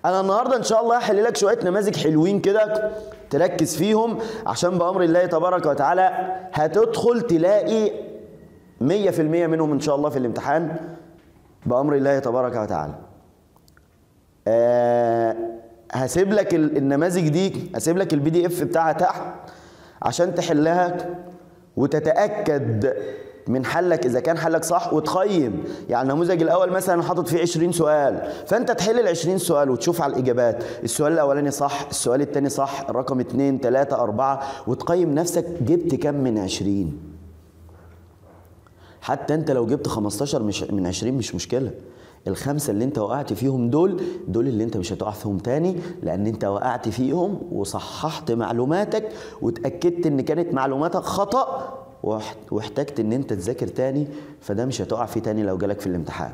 انا النهارده ان شاء الله هحل لك شويه نماذج حلوين كده تركز فيهم عشان بامر الله تبارك وتعالى هتدخل تلاقي 100% منهم ان شاء الله في الامتحان بامر الله تبارك وتعالى آه هسيب لك ال- النماذج دي هسيب لك البي دي اف بتاعها تحت عشان تحلها وتتاكد من حلك اذا كان حلك صح وتقيم يعني النموذج الاول مثلا حاطط فيه 20 سؤال فانت تحل ال 20 سؤال وتشوف على الاجابات السؤال الاولاني صح السؤال الثاني صح الرقم 2 3 4 وتقيم نفسك جبت كام من 20 حتى انت لو جبت 15 مش من 20 مش مشكله الخمسه اللي انت وقعت فيهم دول دول اللي انت مش هتقع فيهم تاني لان انت وقعت فيهم وصححت معلوماتك وتاكدت ان كانت معلوماتك خطا واحت- واحتجت ان انت تذاكر تاني فده مش هتقع فيه تاني لو جالك في الامتحان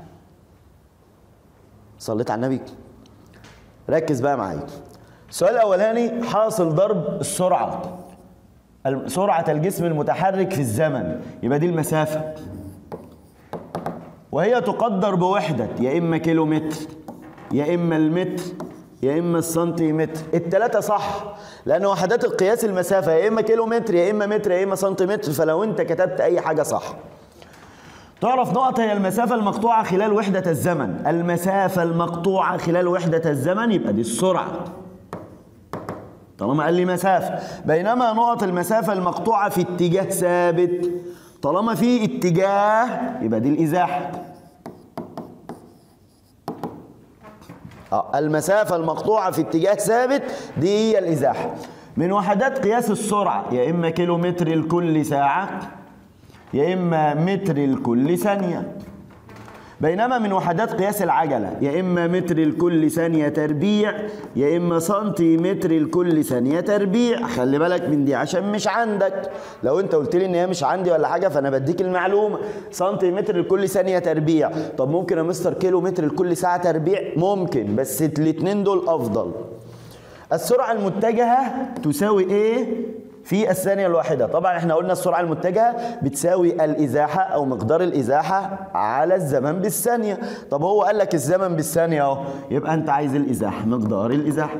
صليت على النبي ركز بقى معايا السؤال الاولاني حاصل ضرب السرعه الم- سرعه الجسم المتحرك في الزمن يبقى دي المسافه وهي تقدر بوحدة يا إما كيلو متر يا إما المتر يا إما السنتيمتر التلاتة صح لأن وحدات القياس المسافة يا إما كيلو متر يا إما متر يا إما سنتيمتر فلو أنت كتبت أي حاجة صح تعرف نقط هي المسافة المقطوعة خلال وحدة الزمن المسافة المقطوعة خلال وحدة الزمن يبقى دي السرعة طالما قال لي مسافة بينما نقط المسافة المقطوعة في اتجاه ثابت طالما في اتجاه يبقى دي الإزاحة آه، المسافة المقطوعة في اتجاه ثابت دي هي الإزاحة من وحدات قياس السرعة يا إما كيلو متر لكل ساعة يا إما متر لكل ثانية بينما من وحدات قياس العجلة يا إما متر لكل ثانية تربيع يا إما سنتيمتر لكل ثانية تربيع خلي بالك من دي عشان مش عندك لو أنت قلت لي إن هي مش عندي ولا حاجة فأنا بديك المعلومة سنتيمتر لكل ثانية تربيع طب ممكن يا مستر كيلو متر لكل ساعة تربيع ممكن بس الاتنين دول أفضل السرعة المتجهة تساوي ايه في الثانية الواحدة طبعا احنا قلنا السرعة المتجهة بتساوي الإزاحة أو مقدار الإزاحة على الزمن بالثانية طب هو قال لك الزمن بالثانية اهو يبقى أنت عايز الإزاحة مقدار الإزاحة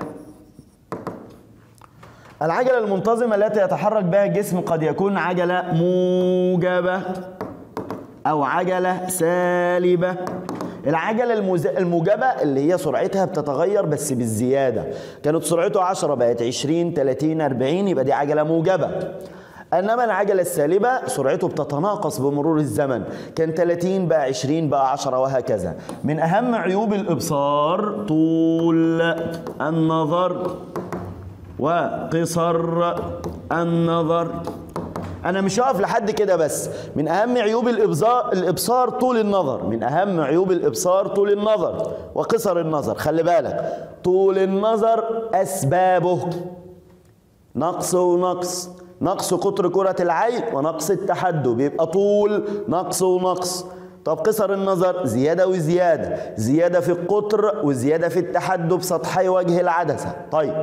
العجلة المنتظمة التي يتحرك بها الجسم قد يكون عجلة موجبة أو عجلة سالبة العجلة المز... الموجبة اللي هي سرعتها بتتغير بس بالزيادة كانت سرعته 10 بقت 20 30 40 يبقى دي عجلة موجبة انما العجله السالبه سرعته بتتناقص بمرور الزمن كان 30 بقى 20 بقى 10 وهكذا من اهم عيوب الابصار طول النظر وقصر النظر انا مش هقف لحد كده بس من اهم عيوب الابصار الابصار طول النظر من اهم عيوب الابصار طول النظر وقصر النظر خلي بالك طول النظر اسبابه نقص ونقص نقص قطر كرة العين ونقص التحدب يبقى طول نقص ونقص طب قصر النظر زيادة وزيادة زيادة في القطر وزيادة في التحدب سطحي وجه العدسة طيب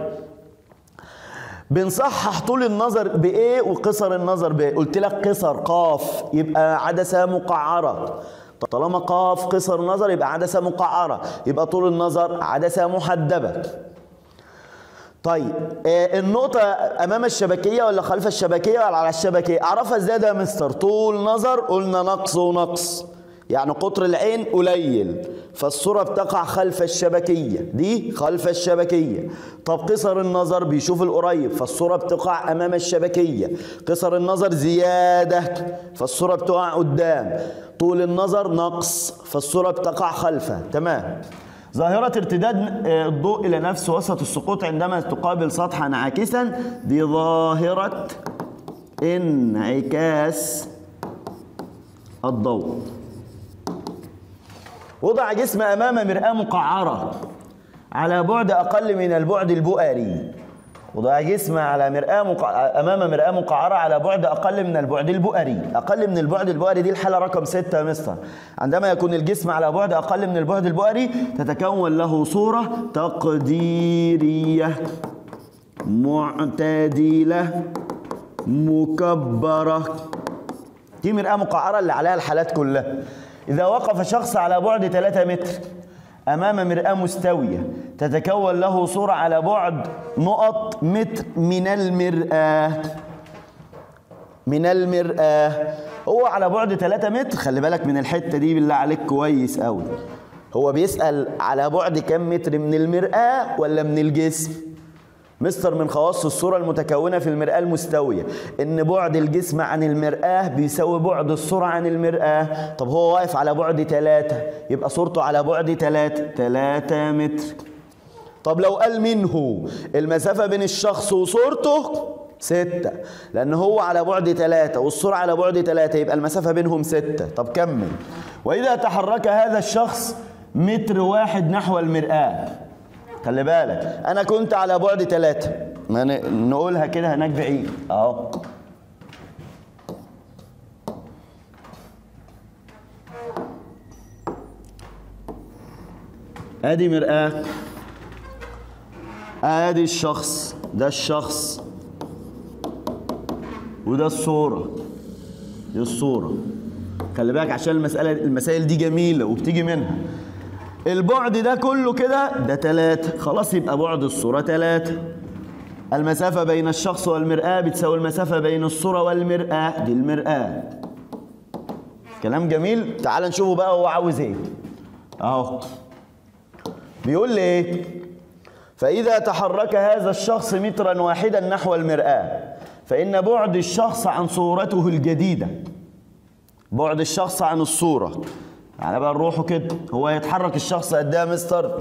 بنصحح طول النظر بايه وقصر النظر بايه قلت لك قصر قاف يبقى عدسه مقعره طالما قاف قصر نظر يبقى عدسه مقعره يبقى طول النظر عدسه محدبه طيب آه النقطة أمام الشبكية ولا خلف الشبكية ولا على الشبكية؟ أعرفها إزاي ده يا مستر؟ طول نظر قلنا نقص ونقص يعني قطر العين قليل فالصورة بتقع خلف الشبكية دي خلف الشبكية طب قصر النظر بيشوف القريب فالصورة بتقع أمام الشبكية قصر النظر زيادة فالصورة بتقع قدام طول النظر نقص فالصورة بتقع خلفه تمام ظاهرة ارتداد الضوء إلى نفس وسط السقوط عندما تقابل سطحا عاكسا دي ظاهرة انعكاس الضوء وضع جسم أمام مرآة مقعرة على بعد أقل من البعد البؤري وضع جسم على مرآة مقع... أمام مرآة مقعرة على بعد أقل من البعد البؤري أقل من البعد البؤري دي الحالة رقم ستة يا مستر عندما يكون الجسم على بعد أقل من البعد البؤري تتكون له صورة تقديرية معتدلة مكبرة دي مرآة مقعرة اللي عليها الحالات كلها إذا وقف شخص على بعد 3 متر أمام مرآة مستوية تتكون له صورة على بعد نقط متر من المرآة من المرآة هو على بعد 3 متر خلي بالك من الحتة دي بالله عليك كويس قوي هو بيسأل على بعد كم متر من المرآة ولا من الجسم مستر من خواص الصورة المتكونة في المرآة المستوية إن بعد الجسم عن المرآة بيساوي بعد الصورة عن المرآة طب هو واقف على بعد 3 يبقى صورته على بعد 3 3 متر طب لو قال منه المسافة بين الشخص وصورته ستة لأن هو على بعد ثلاثة والصورة على بعد ثلاثة يبقى المسافة بينهم ستة طب كمل وإذا تحرك هذا الشخص متر واحد نحو المرآة خلي بالك أنا كنت على بعد ثلاثة ما ن- نقولها كده هناك بعيد أهو ادي مرآة ادي الشخص ده الشخص وده الصورة دي الصورة خلي بالك عشان المسألة المسائل دي جميلة وبتيجي منها البعد ده كله كده ده تلاتة خلاص يبقى بعد الصورة تلاتة المسافة بين الشخص والمرآة بتساوي المسافة بين الصورة والمرآة دي المرآة كلام جميل تعال نشوفه بقى هو عاوز ايه اهو بيقول لي ايه فإذا تحرك هذا الشخص مترا واحدا نحو المرآة فإن بعد الشخص عن صورته الجديدة بعد الشخص عن الصورة على بقى نروحه كده هو يتحرك الشخص قد ايه يا مستر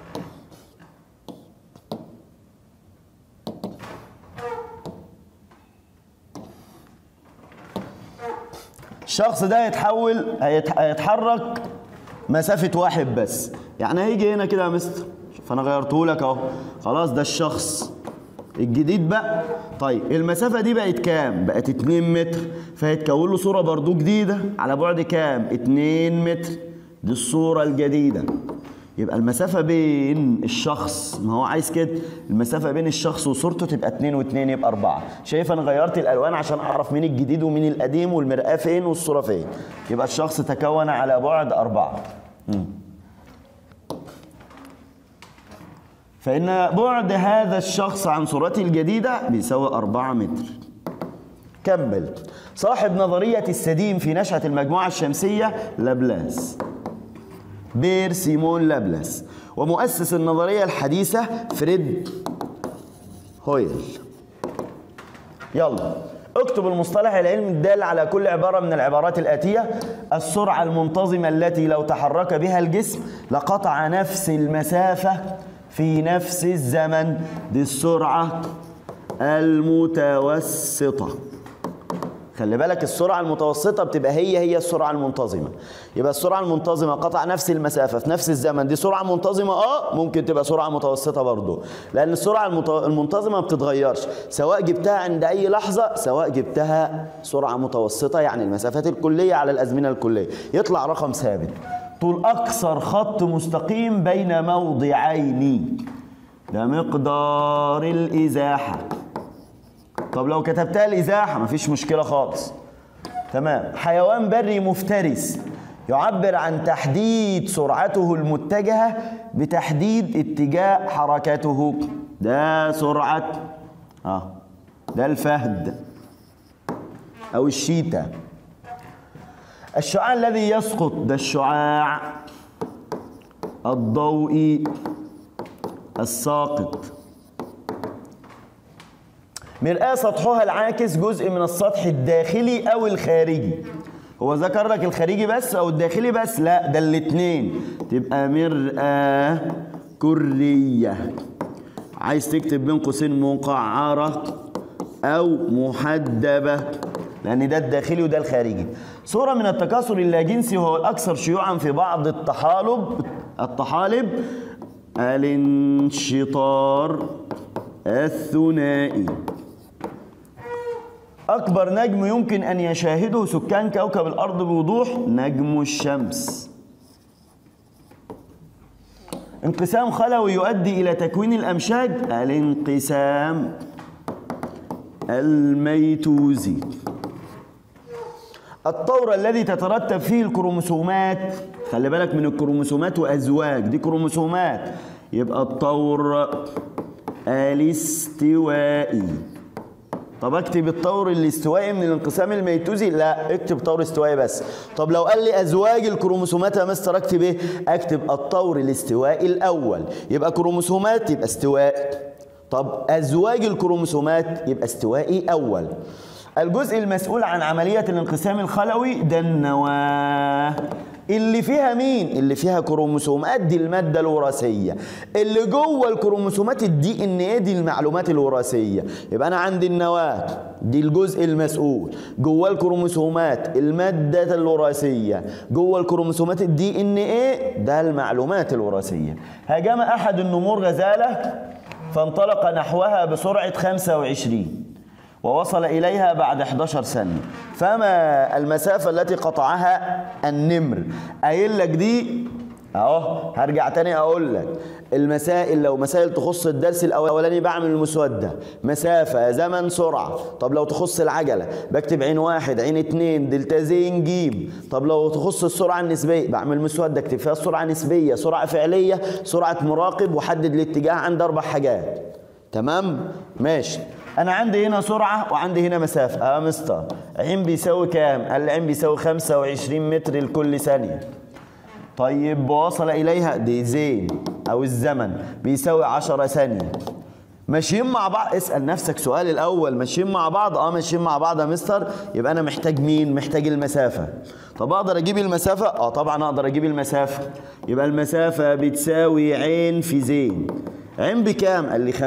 الشخص ده يتحول هيت- هيتحرك مسافة واحد بس يعني هيجي هنا كده يا مستر شوف انا غيرته لك اهو خلاص ده الشخص الجديد بقى طيب المسافة دي بقت كام؟ بقت 2 متر فهيتكون له صورة برضو جديدة على بعد كام؟ 2 متر دي الصورة الجديدة يبقى المسافة بين الشخص ما هو عايز كده المسافة بين الشخص وصورته تبقى 2 و2 يبقى 4 شايف انا غيرت الالوان عشان اعرف مين الجديد ومين القديم والمرآة فين والصورة فين يبقى الشخص تكون على بعد 4 فإن بعد هذا الشخص عن صورته الجديدة بيساوي 4 متر كمل صاحب نظرية السديم في نشأة المجموعة الشمسية لابلاس بير سيمون لابلاس ومؤسس النظرية الحديثة فريد هويل يلا اكتب المصطلح العلمي الدال على كل عبارة من العبارات الآتية السرعة المنتظمة التي لو تحرك بها الجسم لقطع نفس المسافة في نفس الزمن دي السرعة المتوسطة خلي بالك السرعة المتوسطة بتبقى هي هي السرعة المنتظمة يبقى السرعة المنتظمة قطع نفس المسافة في نفس الزمن دي سرعة منتظمة اه ممكن تبقى سرعة متوسطة برضو لأن السرعة المت- المنتظمة ما بتتغيرش سواء جبتها عند أي لحظة سواء جبتها سرعة متوسطة يعني المسافات الكلية على الأزمنة الكلية يطلع رقم ثابت طول أقصر خط مستقيم بين موضعين ده مقدار الإزاحة طب لو كتبتها الإزاحة مفيش مشكلة خالص تمام حيوان بري مفترس يعبر عن تحديد سرعته المتجهة بتحديد اتجاه حركته ده سرعة اه ده الفهد أو الشيتا الشعاع الذي يسقط ده الشعاع الضوئي الساقط مرآة سطحها العاكس جزء من السطح الداخلي أو الخارجي هو ذكر لك الخارجي بس أو الداخلي بس لا ده الاتنين تبقى مرآة كرية عايز تكتب بين قوسين مقعرة أو محدبة لأن ده الداخلي وده الخارجي صورة من التكاثر اللاجنسي وهو الأكثر شيوعا في بعض الطحالب الطحالب الانشطار الثنائي أكبر نجم يمكن أن يشاهده سكان كوكب الأرض بوضوح نجم الشمس انقسام خلوي يؤدي إلى تكوين الأمشاج الانقسام الميتوزي الطور الذي تترتب فيه الكروموسومات خلي بالك من الكروموسومات وازواج دي كروموسومات يبقى الطور الاستوائي طب اكتب الطور الاستوائي من الانقسام الميتوزي لا اكتب طور استوائي بس طب لو قال لي ازواج الكروموسومات يا مستر اكتب ايه اكتب الطور الاستوائي الاول يبقى كروموسومات يبقى استوائي طب ازواج الكروموسومات يبقى استوائي اول الجزء المسؤول عن عملية الانقسام الخلوي ده النواة اللي فيها مين؟ اللي فيها كروموسومات دي المادة الوراثية اللي جوه الكروموسومات الدي ان ايه دي المعلومات الوراثية يبقى انا عندي النواة دي الجزء المسؤول جوه الكروموسومات المادة الوراثية جوه الكروموسومات الدي ان ايه ده المعلومات الوراثية هاجم احد النمور غزالة فانطلق نحوها بسرعة 25 ووصل إليها بعد 11 سنة فما المسافة التي قطعها النمر قايل لك دي اهو هرجع تاني اقول لك المسائل لو مسائل تخص الدرس الاولاني بعمل المسوده مسافه زمن سرعه طب لو تخص العجله بكتب عين واحد عين اتنين دلتا زين جيم طب لو تخص السرعه النسبيه بعمل مسوده اكتب فيها سرعه نسبيه سرعه فعليه سرعه مراقب وحدد الاتجاه عند اربع حاجات تمام ماشي انا عندي هنا سرعه وعندي هنا مسافه اه مستر عين بيساوي كام قال لي عين بيساوي 25 متر لكل ثانيه طيب وصل اليها دي زين او الزمن بيساوي 10 ثانيه ماشيين مع بعض اسال نفسك سؤال الاول ماشيين مع بعض اه ماشيين مع بعض يا مستر يبقى انا محتاج مين محتاج المسافه طب اقدر اجيب المسافه اه طبعا اقدر اجيب المسافه يبقى المسافه بتساوي عين في زين عين بكام قال لي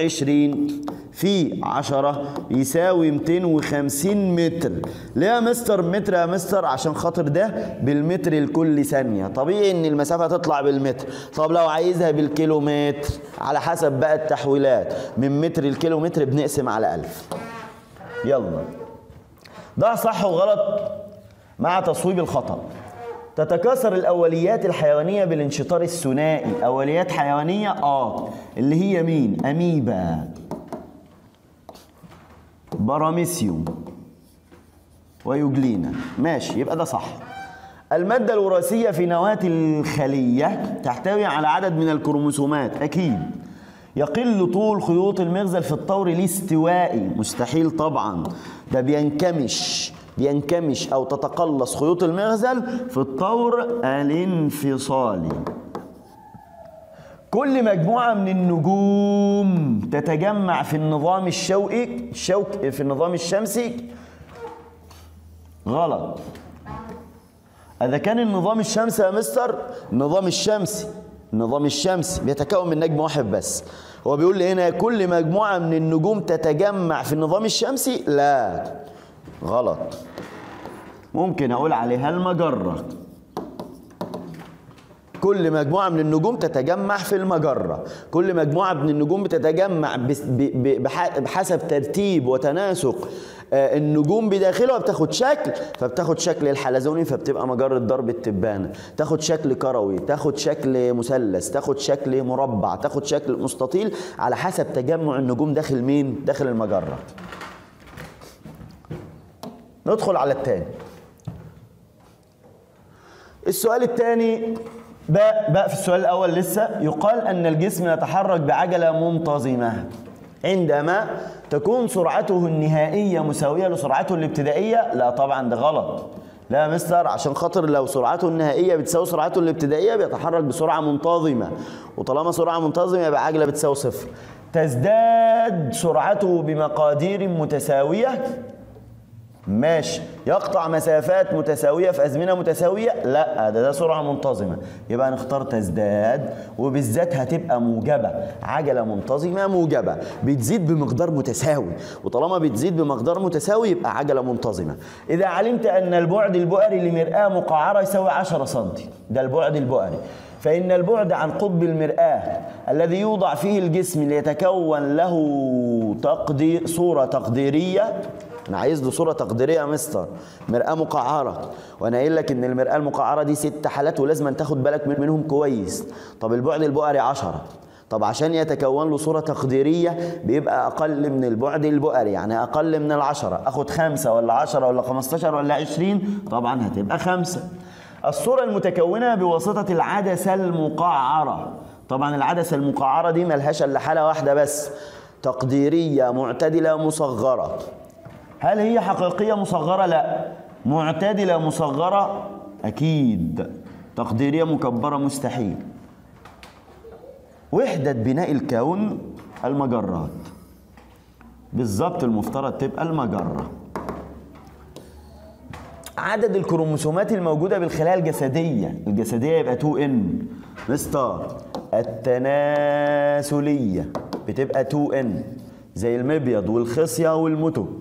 25 في 10 يساوي 250 متر ليه يا مستر متر يا مستر عشان خاطر ده بالمتر لكل ثانية طبيعي ان المسافة تطلع بالمتر طب لو عايزها بالكيلومتر على حسب بقى التحويلات من متر لكيلومتر بنقسم على 1000 يلا ده صح وغلط مع تصويب الخطأ تتكاثر الأوليات الحيوانية بالانشطار الثنائي أوليات حيوانية آه اللي هي مين أميبا براميسيوم ويوجلينا ماشي يبقى ده صح المادة الوراثية في نواة الخلية تحتوي على عدد من الكروموسومات أكيد يقل طول خيوط المغزل في الطور الاستوائي مستحيل طبعا ده بينكمش بينكمش أو تتقلص خيوط المغزل في الطور الانفصالي كل مجموعة من النجوم تتجمع في النظام الشوئي الشوك في النظام الشمسي غلط إذا كان النظام الشمسي يا مستر النظام الشمسي النظام الشمسي بيتكون من نجم واحد بس هو بيقول لي هنا كل مجموعة من النجوم تتجمع في النظام الشمسي لا غلط ممكن أقول عليها المجرة كل مجموعة من النجوم تتجمع في المجرة كل مجموعة من النجوم بتتجمع بس- ب- ب- بح- بحسب ترتيب وتناسق آه، النجوم بداخلها بتاخد شكل فبتاخد شكل الحلزوني فبتبقى مجرة ضرب التبانة تاخد شكل كروي تاخد شكل مثلث تاخد شكل مربع تاخد شكل مستطيل على حسب تجمع النجوم داخل مين داخل المجرة ندخل على التاني السؤال الثاني باء باء في السؤال الأول لسه يقال أن الجسم يتحرك بعجلة منتظمة عندما تكون سرعته النهائية مساوية لسرعته الابتدائية لا طبعا ده غلط لا يا مستر عشان خاطر لو سرعته النهائية بتساوي سرعته الابتدائية بيتحرك بسرعة منتظمة وطالما سرعة منتظمة يبقى عجلة بتساوي صفر تزداد سرعته بمقادير متساوية ماشي يقطع مسافات متساوية في أزمنة متساوية لا ده ده سرعة منتظمة يبقى نختار تزداد وبالذات هتبقى موجبة عجلة منتظمة موجبة بتزيد بمقدار متساوي وطالما بتزيد بمقدار متساوي يبقى عجلة منتظمة إذا علمت أن البعد البؤري لمرآة مقعرة يساوي 10 سم ده البعد البؤري فإن البعد عن قطب المرآة الذي يوضع فيه الجسم ليتكون له تقدير صورة تقديرية انا عايز له صوره تقديريه يا مستر مراه مقعره وانا قايل لك ان المراه المقعره دي ست حالات ولازم تاخد بالك من- منهم كويس طب البعد البؤري 10 طب عشان يتكون له صوره تقديريه بيبقى اقل من البعد البؤري يعني اقل من العشرة اخد خمسة ولا عشرة ولا 15 ولا 20 طبعا هتبقى خمسة الصورة المتكونة بواسطة العدسة المقعرة طبعا العدسة المقعرة دي ملهاش إلا حالة واحدة بس تقديرية معتدلة مصغرة هل هي حقيقية مصغرة؟ لا معتدلة مصغرة أكيد تقديرية مكبرة مستحيل وحدة بناء الكون المجرات بالظبط المفترض تبقى المجرة عدد الكروموسومات الموجودة بالخلايا الجسدية الجسدية يبقى 2 ان مستر التناسلية بتبقى 2 ان زي المبيض والخصية والمتك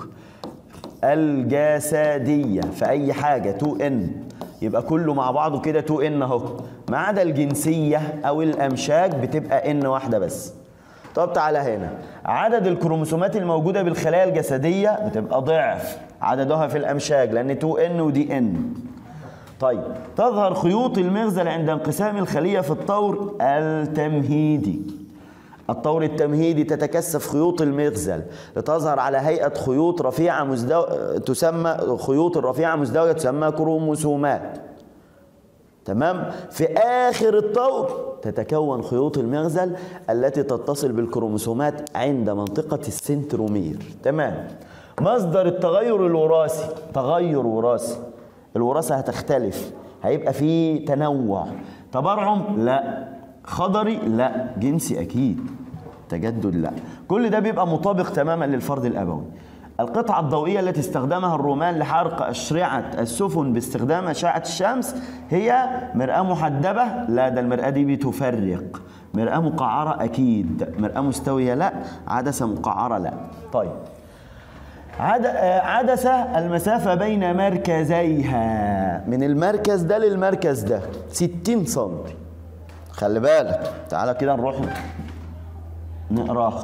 الجسدية في أي حاجة 2 ان يبقى كله مع بعضه كده 2 ان اهو ما عدا الجنسية أو الأمشاج بتبقى ان واحدة بس طب تعالى هنا عدد الكروموسومات الموجودة بالخلايا الجسدية بتبقى ضعف عددها في الأمشاج لأن 2 ان ودي ان طيب تظهر خيوط المغزل عند انقسام الخلية في الطور التمهيدي الطور التمهيدي تتكثف خيوط المغزل لتظهر على هيئة خيوط رفيعة مزدو... تسمى خيوط الرفيعة مزدوجة تسمى كروموسومات تمام في آخر الطور تتكون خيوط المغزل التي تتصل بالكروموسومات عند منطقة السنترومير تمام مصدر التغير الوراثي تغير وراثي الوراثة هتختلف هيبقى فيه تنوع تبرعم لا خضري لا جنسي اكيد تجدد لا كل ده بيبقى مطابق تماما للفرض الابوي القطعة الضوئية التي استخدمها الرومان لحرق أشرعة السفن باستخدام أشعة الشمس هي مرآة محدبة لا ده المرآة دي بتفرق مرآة مقعرة أكيد مرآة مستوية لا عدسة مقعرة لا طيب عد... عدسة المسافة بين مركزيها من المركز ده للمركز ده 60 سم خلي بالك تعالى كده نروح نقراها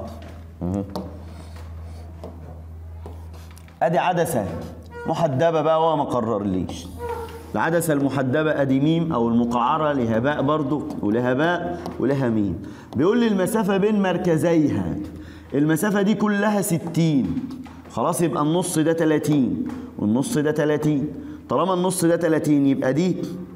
ادي عدسة محدبة بقى هو ما قررليش العدسة المحدبة ادي ميم او المقعرة لها باء برضو ولها باء ولها ميم بيقول لي المسافة بين مركزيها المسافة دي كلها 60 خلاص يبقى النص ده 30 والنص ده 30 طالما النص ده 30 يبقى دي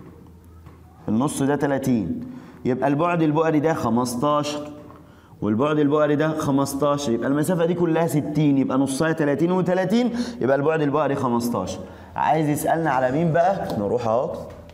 النص ده 30 يبقى البعد البؤري ده 15 والبعد البؤري ده 15 يبقى المسافة دي كلها 60 يبقى نصها 30 و30 يبقى البعد البؤري 15 عايز يسألنا على مين بقى نروح اهو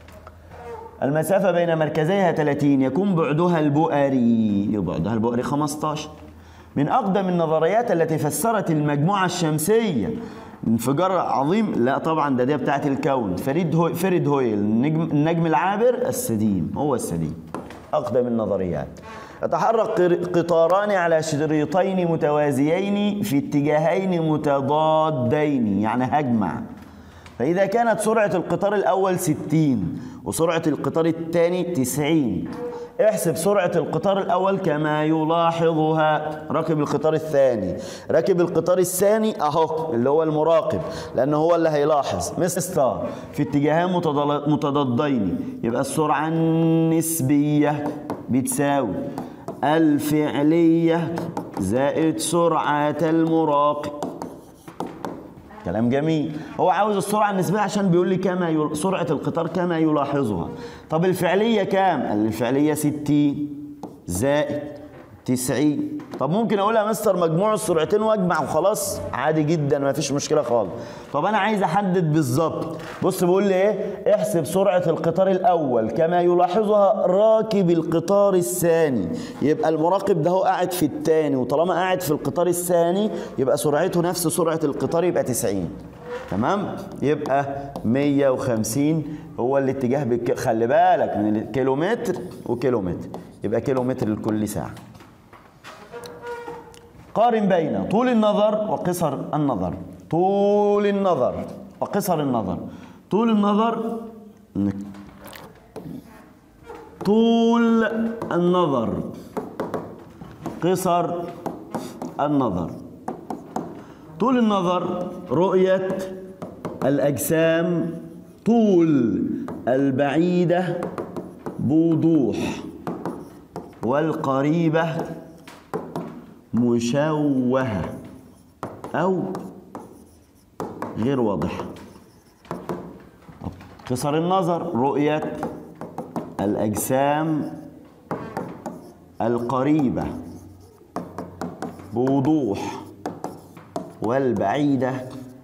المسافة بين مركزيها 30 يكون بعدها البؤري بعدها البؤري 15 من أقدم النظريات التي فسرت المجموعة الشمسية انفجار عظيم لا طبعا ده دي بتاعت الكون فريد هو فريد هويل النجم, النجم العابر السديم هو السديم أقدم النظريات يتحرك قطاران على شريطين متوازيين في اتجاهين متضادين يعني هجمع فإذا كانت سرعة القطار الأول 60 وسرعة القطار الثاني 90 احسب سرعة القطار الأول كما يلاحظها راكب القطار الثاني راكب القطار الثاني أهو اللي هو المراقب لأنه هو اللي هيلاحظ مستر في اتجاهين متضادين يبقى السرعة النسبية بتساوي الفعلية زائد سرعة المراقب كلام جميل هو عاوز السرعة النسبية عشان بيقول لي كما يل... سرعة القطار كما يلاحظها طب الفعلية كام؟ قال لي الفعلية 60 زائد 90 طب ممكن اقولها مستر مجموع السرعتين واجمع وخلاص عادي جدا ما فيش مشكله خالص طب انا عايز احدد بالظبط بص بيقول لي ايه احسب سرعه القطار الاول كما يلاحظها راكب القطار الثاني يبقى المراقب ده هو قاعد في الثاني وطالما قاعد في القطار الثاني يبقى سرعته نفس سرعه القطار يبقى 90 تمام يبقى 150 هو الاتجاه بك... خلي بالك من الكيلومتر وكيلومتر يبقى كيلومتر لكل ساعه قارن بين طول النظر وقصر النظر طول النظر وقصر النظر طول النظر طول النظر قصر النظر طول النظر رؤية الأجسام طول البعيدة بوضوح والقريبة مشوهة أو غير واضحة قصر النظر رؤية الأجسام القريبة بوضوح والبعيدة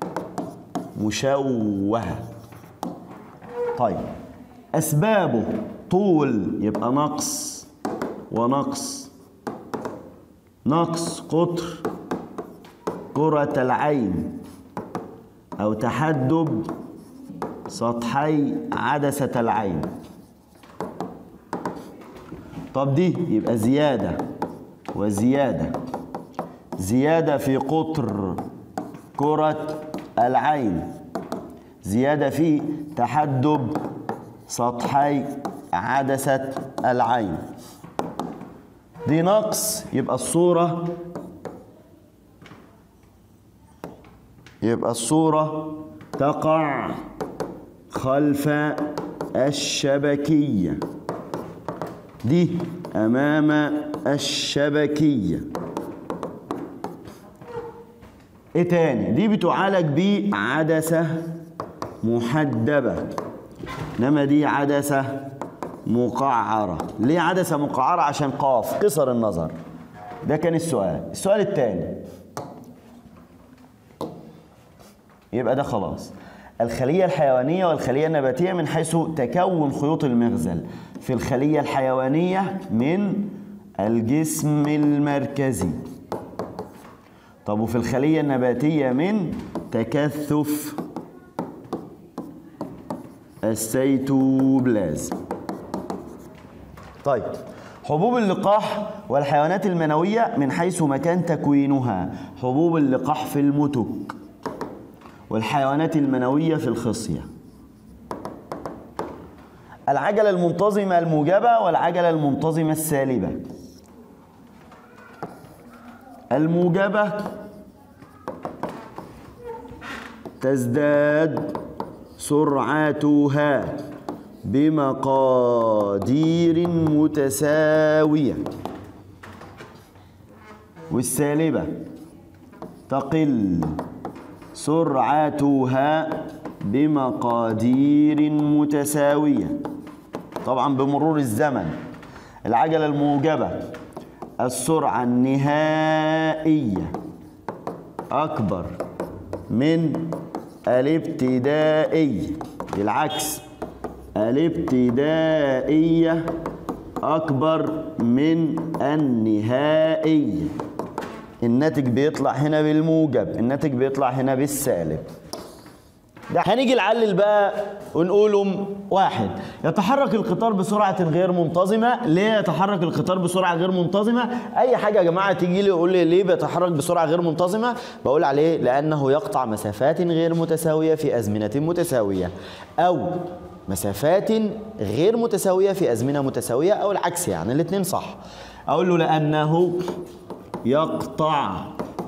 مشوهة طيب أسبابه طول يبقى نقص ونقص نقص قطر كرة العين أو تحدب سطحي عدسة العين طب دي يبقى زيادة وزيادة زيادة في قطر كرة العين زيادة في تحدب سطحي عدسة العين دي نقص يبقى الصورة يبقى الصورة تقع خلف الشبكية دي أمام الشبكية ايه تاني دي بتعالج بعدسة محدبة انما دي عدسة مقعرة ليه عدسة مقعرة عشان قاف قصر النظر ده كان السؤال السؤال الثاني يبقى ده خلاص الخلية الحيوانية والخلية النباتية من حيث تكون خيوط المغزل في الخلية الحيوانية من الجسم المركزي طب وفي الخلية النباتية من تكثف السيتوبلازم طيب حبوب اللقاح والحيوانات المنوية من حيث مكان تكوينها حبوب اللقاح في المتك والحيوانات المنوية في الخصية العجلة المنتظمة الموجبة والعجلة المنتظمة السالبة الموجبة تزداد سرعتها بمقادير متساوية والسالبة تقل سرعتها بمقادير متساوية طبعا بمرور الزمن العجلة الموجبة السرعة النهائية أكبر من الابتدائية بالعكس الابتدائية أكبر من النهائية الناتج بيطلع هنا بالموجب الناتج بيطلع هنا بالسالب ده هنيجي نعلل بقى ونقولهم واحد يتحرك القطار بسرعة غير منتظمة ليه يتحرك القطار بسرعة غير منتظمة أي حاجة يا جماعة تيجي لي يقول لي ليه بيتحرك بسرعة غير منتظمة بقول عليه لأنه يقطع مسافات غير متساوية في أزمنة متساوية أو مسافات غير متساوية في أزمنة متساوية أو العكس يعني الاتنين صح أقول له لأنه يقطع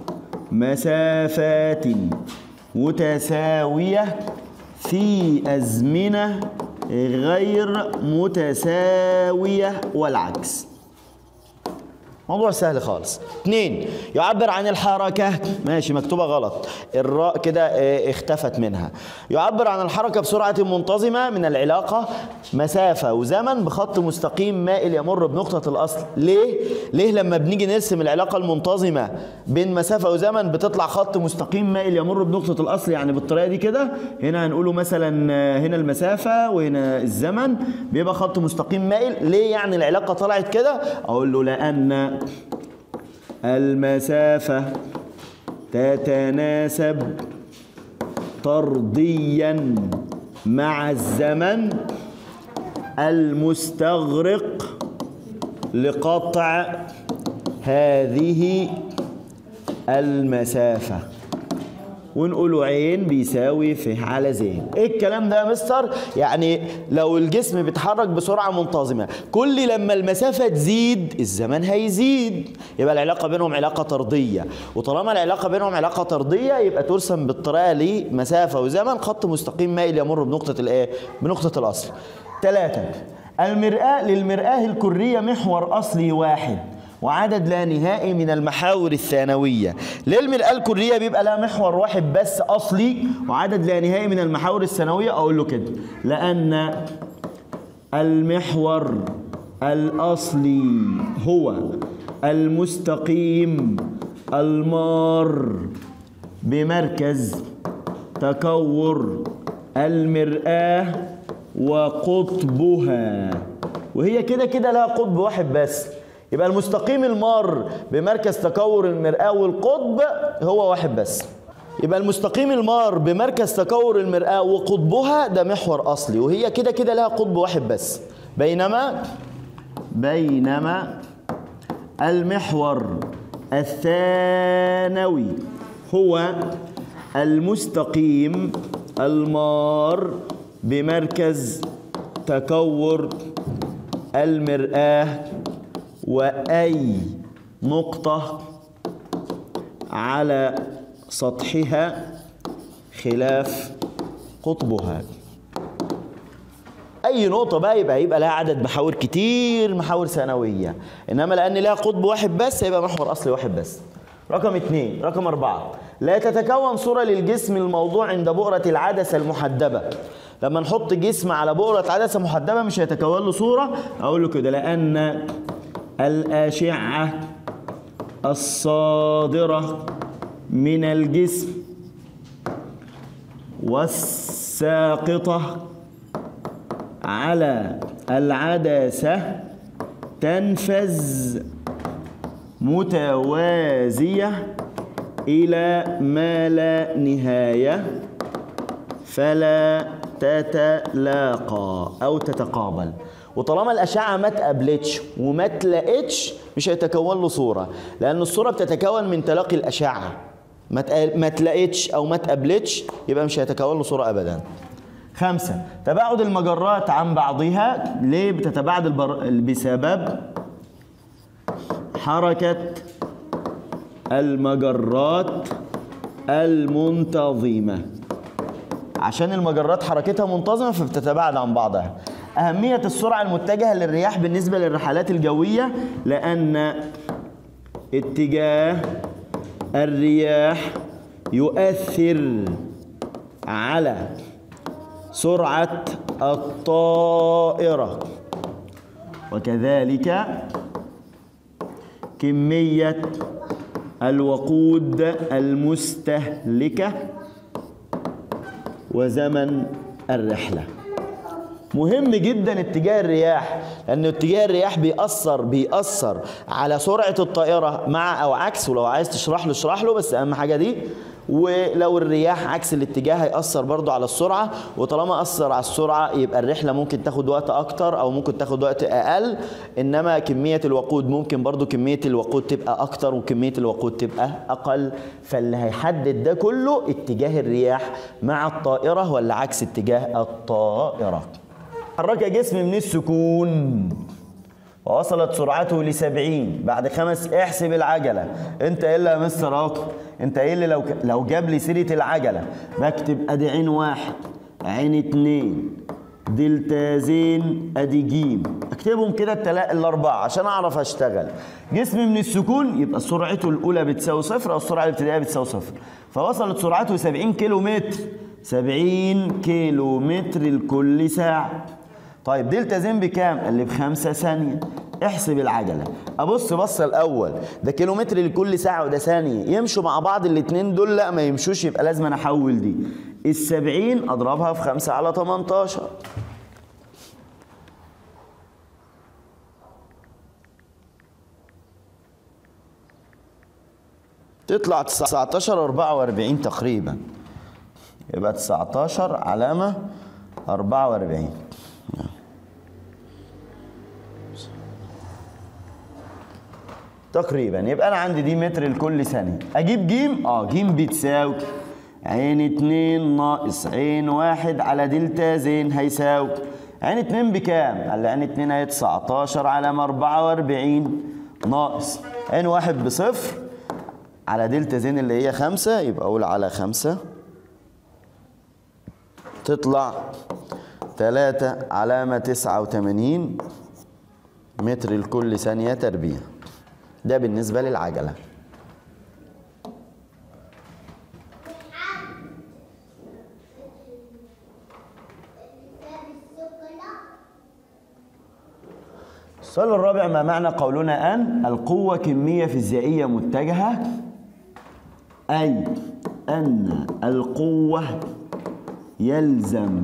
مسافات متساوية في أزمنة غير متساوية والعكس موضوع سهل خالص اثنين يعبر عن الحركة ماشي مكتوبة غلط الراء كده اه اختفت منها يعبر عن الحركة بسرعة منتظمة من العلاقة مسافة وزمن بخط مستقيم مائل يمر بنقطة الأصل ليه؟ ليه لما بنيجي نرسم العلاقة المنتظمة بين مسافة وزمن بتطلع خط مستقيم مائل يمر بنقطة الأصل يعني بالطريقة دي كده هنا هنقوله مثلا هنا المسافة وهنا الزمن بيبقى خط مستقيم مائل ليه يعني العلاقة طلعت كده؟ أقول له لأن المسافة تتناسب طرديا مع الزمن المستغرق لقطع هذه المسافة ونقول عين بيساوي ف على زين ايه الكلام ده يا مستر يعني لو الجسم بيتحرك بسرعه منتظمه كل لما المسافه تزيد الزمن هيزيد يبقى العلاقه بينهم علاقه طرديه وطالما العلاقه بينهم علاقه طرديه يبقى ترسم بالطريقه لمسافه وزمن خط مستقيم مائل يمر بنقطه الايه بنقطه الاصل ثلاثة المرآة للمرآة الكرية محور أصلي واحد وعدد لا نهائي من المحاور الثانوية ليه المرآة الكلية بيبقى لها محور واحد بس أصلي وعدد لا نهائي من المحاور الثانوية أقول له كده لأن المحور الأصلي هو المستقيم المار بمركز تكور المرآة وقطبها وهي كده كده لها قطب واحد بس يبقى المستقيم المار بمركز تكور المرآة والقطب هو واحد بس يبقى المستقيم المار بمركز تكور المرآة وقطبها ده محور أصلي وهي كده كده لها قطب واحد بس بينما بينما المحور الثانوي هو المستقيم المار بمركز تكور المرآة وأي نقطة على سطحها خلاف قطبها اي نقطه بقى يبقى يبقى لها عدد محاور كتير محاور ثانويه انما لان لها قطب واحد بس يبقى محور اصلي واحد بس رقم اثنين رقم أربعة لا تتكون صورة للجسم الموضوع عند بؤرة العدسة المحدبة لما نحط جسم على بؤرة عدسة محدبة مش هيتكون له صورة أقول له كده لأن الأشعة الصادرة من الجسم والساقطة على العدسة تنفذ متوازية إلى ما لا نهاية فلا تتلاقى أو تتقابل وطالما الأشعة ما تقابلتش وما تلاقتش مش هيتكون له صورة لأن الصورة بتتكون من تلاقي الأشعة ما تق- ما تلاقتش أو ما تقابلتش يبقى مش هيتكون له صورة أبدا خمسة تباعد المجرات عن بعضها ليه بتتباعد البر... بسبب حركة المجرات المنتظمة عشان المجرات حركتها منتظمة فبتتباعد عن بعضها أهمية السرعة المتجهة للرياح بالنسبة للرحلات الجوية لأن اتجاه الرياح يؤثر على سرعة الطائرة وكذلك كمية الوقود المستهلكة وزمن الرحلة مهم جدا اتجاه الرياح لان اتجاه الرياح بيأثر بيأثر على سرعة الطائرة مع او عكس ولو عايز تشرح له اشرح له بس اهم حاجة دي ولو الرياح عكس الاتجاه هيأثر برضو على السرعة وطالما أثر على السرعة يبقى الرحلة ممكن تاخد وقت أكتر أو ممكن تاخد وقت أقل إنما كمية الوقود ممكن برضو كمية الوقود تبقى أكتر وكمية الوقود تبقى أقل فاللي هيحدد ده كله اتجاه الرياح مع الطائرة ولا عكس اتجاه الطائرة حرك جسم من السكون ووصلت سرعته لسبعين بعد خمس احسب العجلة انت ايه اللي يا مستر عاطف انت ايه اللي لو لو جاب لي سيرة العجلة بكتب ادي عين واحد عين اتنين دلتازين ادي جيم اكتبهم كده التلا الاربعة عشان اعرف اشتغل جسم من السكون يبقى سرعته الاولى بتساوي صفر او السرعة الابتدائية بتساوي صفر فوصلت سرعته 70 كيلو متر 70 كيلو متر لكل ساعة طيب دلتا زين بكام؟ قال لي بخمسة ثانية احسب العجلة ابص بصة الاول ده كيلومتر لكل ساعة وده ثانية يمشوا مع بعض الاتنين دول لا ما يمشوش يبقى لازم انا احول دي السبعين اضربها في خمسة على 18 تطلع 19 44 تقريبا يبقى 19 علامة 44 تقريبا يبقى انا عندي دي متر لكل ثانيه اجيب جيم اه جيم بتساوي عين اتنين ناقص عين واحد على دلتا زين هيساوي عين اتنين بكام؟ قال لي عين اتنين هي 19 على 44 ناقص عين واحد بصفر على دلتا زين اللي هي خمسة يبقى أقول على خمسة تطلع تلاتة علامة تسعة وتمانين متر لكل ثانية تربيع ده بالنسبة للعجلة السؤال الرابع ما معنى قولنا أن القوة كمية فيزيائية متجهة أي أن القوة يلزم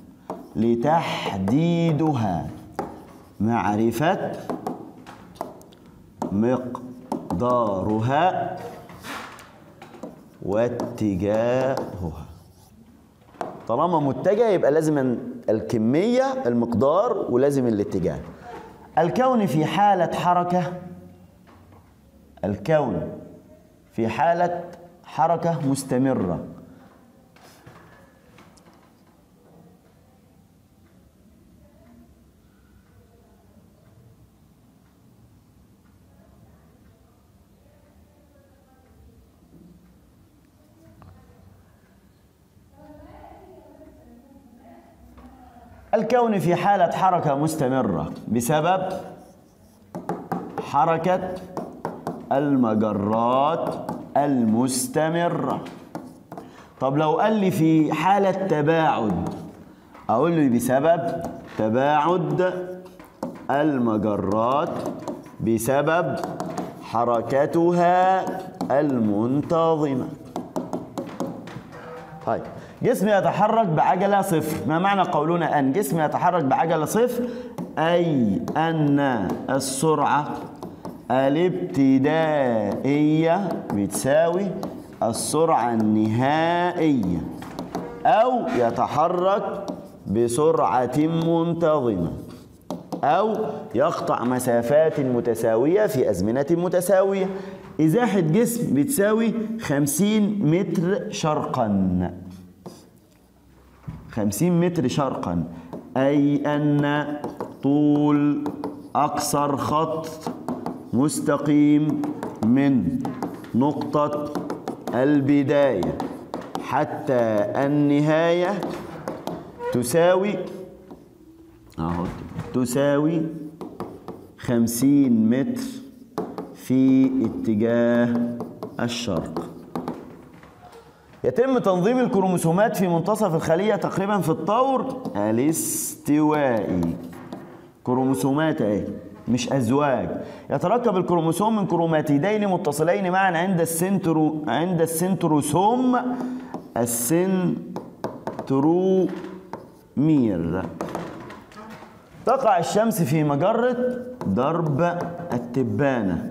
لتحديدها معرفة مقدارها واتجاهها طالما متجه يبقى لازم الكمية المقدار ولازم الاتجاه الكون في حالة حركة الكون في حالة حركة مستمرة الكون في حالة حركة مستمرة بسبب حركة المجرات المستمرة طب لو قال لي في حالة تباعد أقول له بسبب تباعد المجرات بسبب حركتها المنتظمة طيب جسم يتحرك بعجلة صفر ما معنى قولنا أن جسم يتحرك بعجلة صفر أي أن السرعة الابتدائية بتساوي السرعة النهائية أو يتحرك بسرعة منتظمة أو يقطع مسافات متساوية في أزمنة متساوية إزاحة جسم بتساوي 50 متر شرقاً 50 متر شرقا أي أن طول أقصر خط مستقيم من نقطة البداية حتى النهاية تساوي أهو تساوي خمسين متر في اتجاه الشرق يتم تنظيم الكروموسومات في منتصف الخلية تقريبا في الطور الاستوائي كروموسومات اهي مش ازواج يتركب الكروموسوم من كروماتيدين متصلين معا عند السنترو عند السنتروسوم السنترومير تقع الشمس في مجرة درب التبانة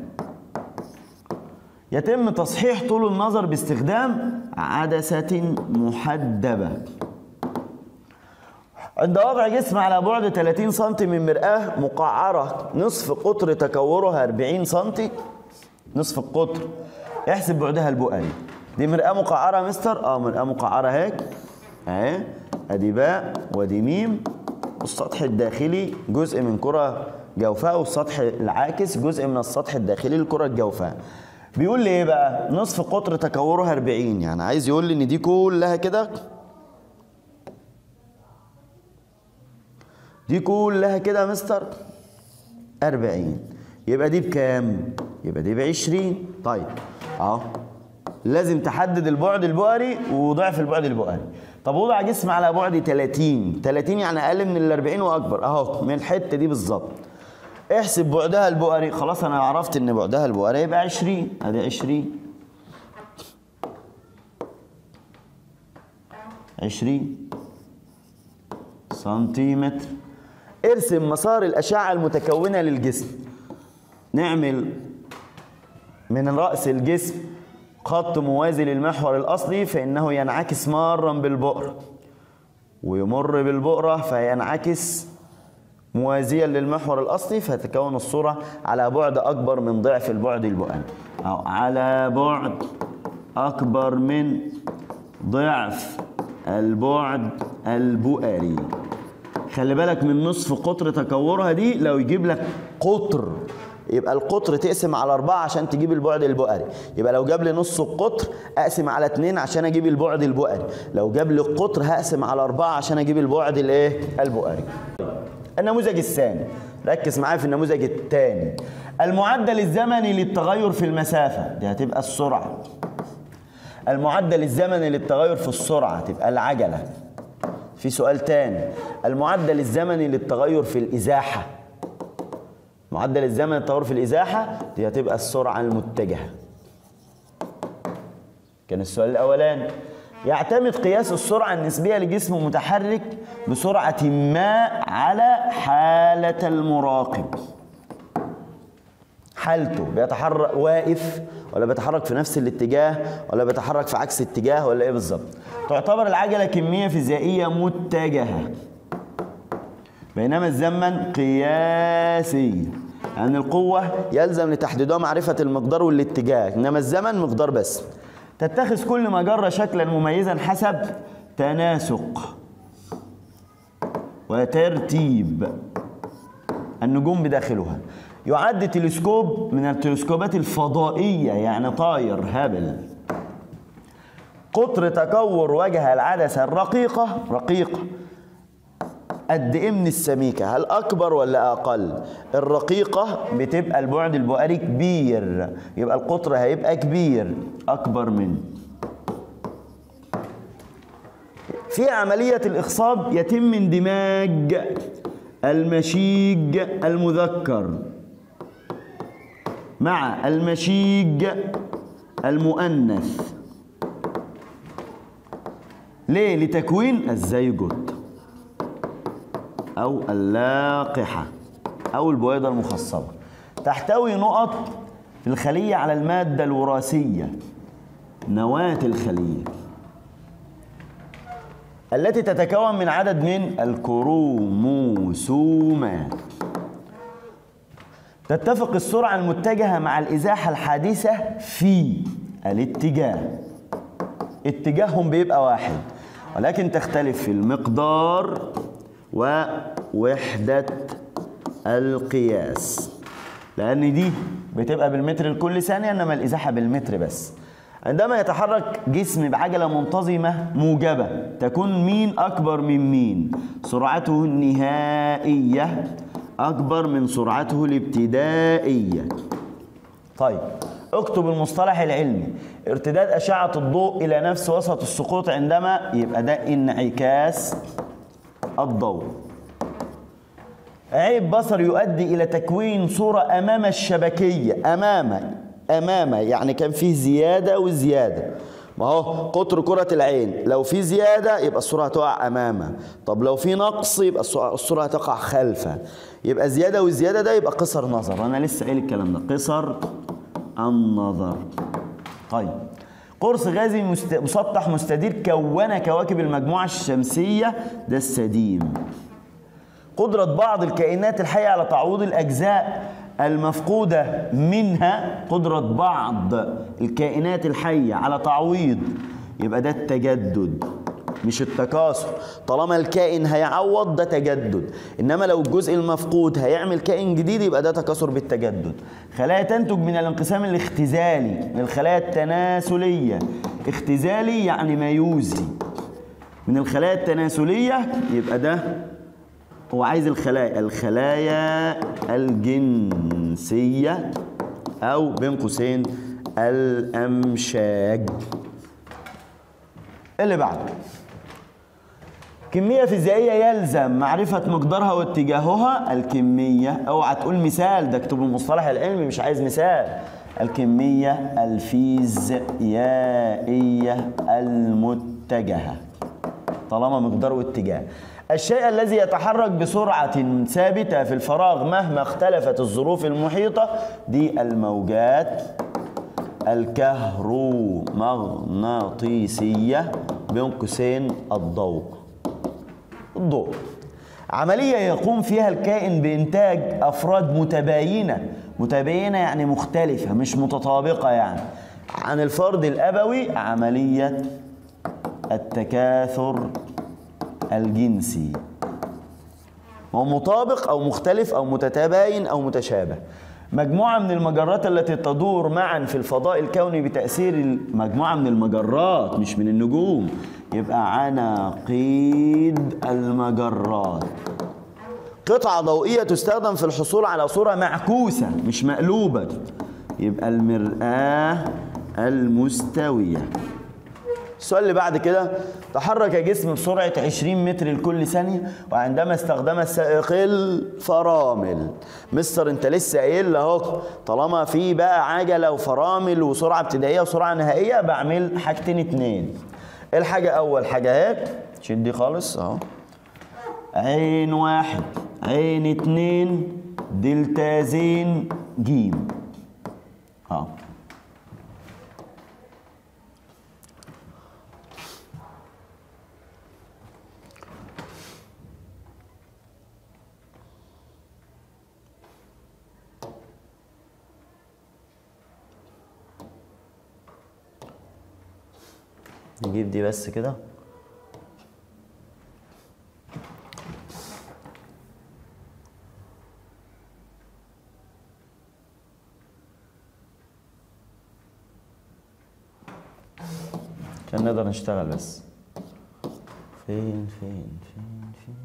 يتم تصحيح طول النظر باستخدام عدسة محدبة عند وضع جسم على بعد 30 سم من مرآة مقعرة نصف قطر تكورها 40 سم نصف القطر احسب بعدها البؤري دي مرآة مقعرة يا مستر اه مرآة مقعرة هيك اهي ادي باء وادي ميم والسطح الداخلي جزء من كرة جوفاء والسطح العاكس جزء من السطح الداخلي للكرة الجوفاء بيقول لي ايه بقى نصف قطر تكورها 40 يعني عايز يقول لي ان دي كلها كده دي كلها كده يا مستر 40 يبقى دي بكام يبقى دي ب 20 طيب اهو لازم تحدد البعد البؤري وضعف البعد البؤري طب وضع جسم على بعد 30 30 يعني اقل من ال 40 واكبر اهو من الحته دي بالظبط احسب بعدها البؤري خلاص انا عرفت ان بعدها البؤري يبقى 20 ادي 20 20 سنتيمتر ارسم مسار الأشعة المتكونة للجسم نعمل من رأس الجسم خط موازي للمحور الأصلي فإنه ينعكس مارا بالبؤر ويمر بالبؤرة فينعكس موازيا للمحور الأصلي فتكون الصورة على بعد أكبر من ضعف البعد البؤري أو على بعد أكبر من ضعف البعد البؤري خلي بالك من نصف قطر تكورها دي لو يجيب لك قطر يبقى القطر تقسم على أربعة عشان تجيب البعد البؤري يبقى لو جاب لي نص القطر أقسم على اتنين عشان أجيب البعد البؤري لو جاب لي القطر هقسم على أربعة عشان أجيب البعد الإيه البؤري النموذج الثاني ركز معايا في النموذج الثاني المعدل الزمني للتغير في المسافة دي هتبقى السرعة المعدل الزمني للتغير في السرعة تبقى العجلة في سؤال تاني المعدل الزمني للتغير في الإزاحة معدل الزمن للتغير في الإزاحة دي هتبقى السرعة المتجهة كان السؤال الأولاني يعتمد قياس السرعة النسبية لجسم متحرك بسرعة ما على حالة المراقب حالته بيتحرك واقف ولا بيتحرك في نفس الاتجاه ولا بيتحرك في عكس اتجاه ولا ايه بالظبط تعتبر العجلة كمية فيزيائية متجهة بينما الزمن قياسي يعني القوة يلزم لتحديدها معرفة المقدار والاتجاه إنما الزمن مقدار بس تتخذ كل مجرة شكلا مميزا حسب تناسق وترتيب النجوم بداخلها يعد تلسكوب من التلسكوبات الفضائية يعني طاير هابل قطر تكور وجه العدسة الرقيقة رقيقة قد ايه من السميكة هل أكبر ولا أقل الرقيقة بتبقى البعد البؤري كبير يبقى القطر هيبقى كبير أكبر من في عملية الإخصاب يتم اندماج المشيج المذكر مع المشيج المؤنث ليه لتكوين الزيجوت أو اللاقحة أو البويضة المخصبة تحتوي نقط في الخلية على المادة الوراثية نواة الخلية التي تتكون من عدد من الكروموسومات تتفق السرعة المتجهة مع الإزاحة الحادثة في الاتجاه اتجاههم بيبقى واحد ولكن تختلف في المقدار ووحدة القياس لأن دي بتبقى بالمتر لكل ثانية إنما الإزاحة بالمتر بس عندما يتحرك جسم بعجلة منتظمة موجبة تكون مين أكبر من مين سرعته النهائية أكبر من سرعته الابتدائية طيب اكتب المصطلح العلمي ارتداد أشعة الضوء إلى نفس وسط السقوط عندما يبقى ده انعكاس الضوء عيب بصر يؤدي إلى تكوين صورة أمام الشبكية أمام أمام يعني كان فيه زيادة وزيادة ما هو قطر كرة العين لو في زيادة يبقى الصورة هتقع أمامها طب لو في نقص يبقى الصورة هتقع خلفها يبقى زيادة وزيادة ده يبقى قصر نظر أنا لسه قايل الكلام ده قصر النظر طيب قرص غازي مست... مسطح مستدير كون كواكب المجموعة الشمسية ده السديم قدرة بعض الكائنات الحية على تعويض الأجزاء المفقودة منها قدرة بعض الكائنات الحية على تعويض يبقى ده التجدد مش التكاثر طالما الكائن هيعوض ده تجدد انما لو الجزء المفقود هيعمل كائن جديد يبقى ده تكاثر بالتجدد خلايا تنتج من الانقسام الاختزالي من الخلايا التناسليه اختزالي يعني ميوزي من الخلايا التناسليه يبقى ده هو عايز الخلايا الخلايا الجنسيه او بين قوسين الامشاج اللي بعده كمية فيزيائية يلزم معرفة مقدارها واتجاهها الكمية اوعى تقول مثال ده اكتب المصطلح العلمي مش عايز مثال الكمية الفيزيائية المتجهة طالما مقدار واتجاه الشيء الذي يتحرك بسرعة ثابتة في الفراغ مهما اختلفت الظروف المحيطة دي الموجات الكهرومغناطيسية بين قوسين الضوء الضوء عملية يقوم فيها الكائن بإنتاج أفراد متباينة متباينة يعني مختلفة مش متطابقة يعني عن الفرد الأبوي عملية التكاثر الجنسي هو مطابق أو مختلف أو متتباين أو متشابه مجموعة من المجرات التي تدور معا في الفضاء الكوني بتأثير مجموعة من المجرات مش من النجوم يبقى عناقيد المجرات قطعة ضوئية تستخدم في الحصول على صورة معكوسة مش مقلوبة يبقى المرآة المستوية السؤال اللي بعد كده تحرك جسم بسرعة 20 متر لكل ثانية وعندما استخدم السائق الفرامل مستر انت لسه قايل اهو طالما في بقى عجلة وفرامل وسرعة ابتدائية وسرعة نهائية بعمل حاجتين اتنين الحاجة أول حاجة اهي شد دي خالص اهو عين واحد عين اتنين دلتا زين جيم اه نجيب دي بس كده عشان نقدر نشتغل بس فين فين فين فين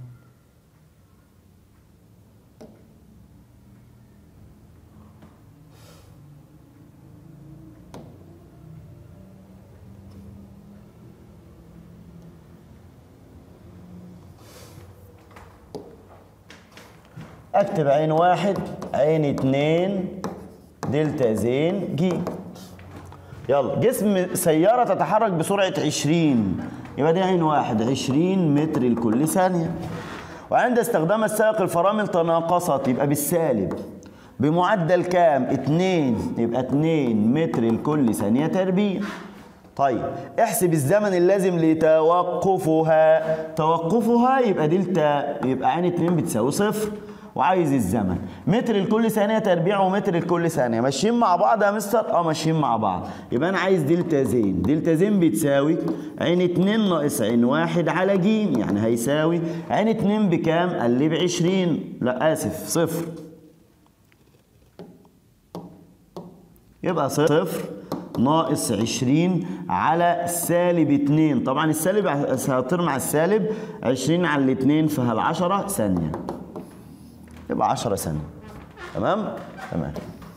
اكتب عين واحد عين اتنين دلتا زين جي يلا جسم سيارة تتحرك بسرعة 20 يبقى دي عين واحد 20 متر لكل ثانية وعند استخدام السائق الفرامل تناقصت يبقى بالسالب بمعدل كام؟ 2 يبقى 2 متر لكل ثانية تربيع طيب احسب الزمن اللازم لتوقفها توقفها يبقى دلتا يبقى عين 2 بتساوي صفر وعايز الزمن متر لكل ثانيه تربيع ومتر لكل ثانيه ماشيين مع بعض يا مستر اه ماشيين مع بعض يبقى انا عايز دلتا زين دلتا زين بتساوي عين 2 ناقص عين 1 على ج يعني هيساوي عين 2 بكام قال لي ب 20 لا اسف صفر يبقى صفر ناقص 20 على سالب 2 طبعا السالب هيطير مع السالب 20 على الاثنين فهل 10 ثانيه يبقى 10 ثانية تمام؟ تمام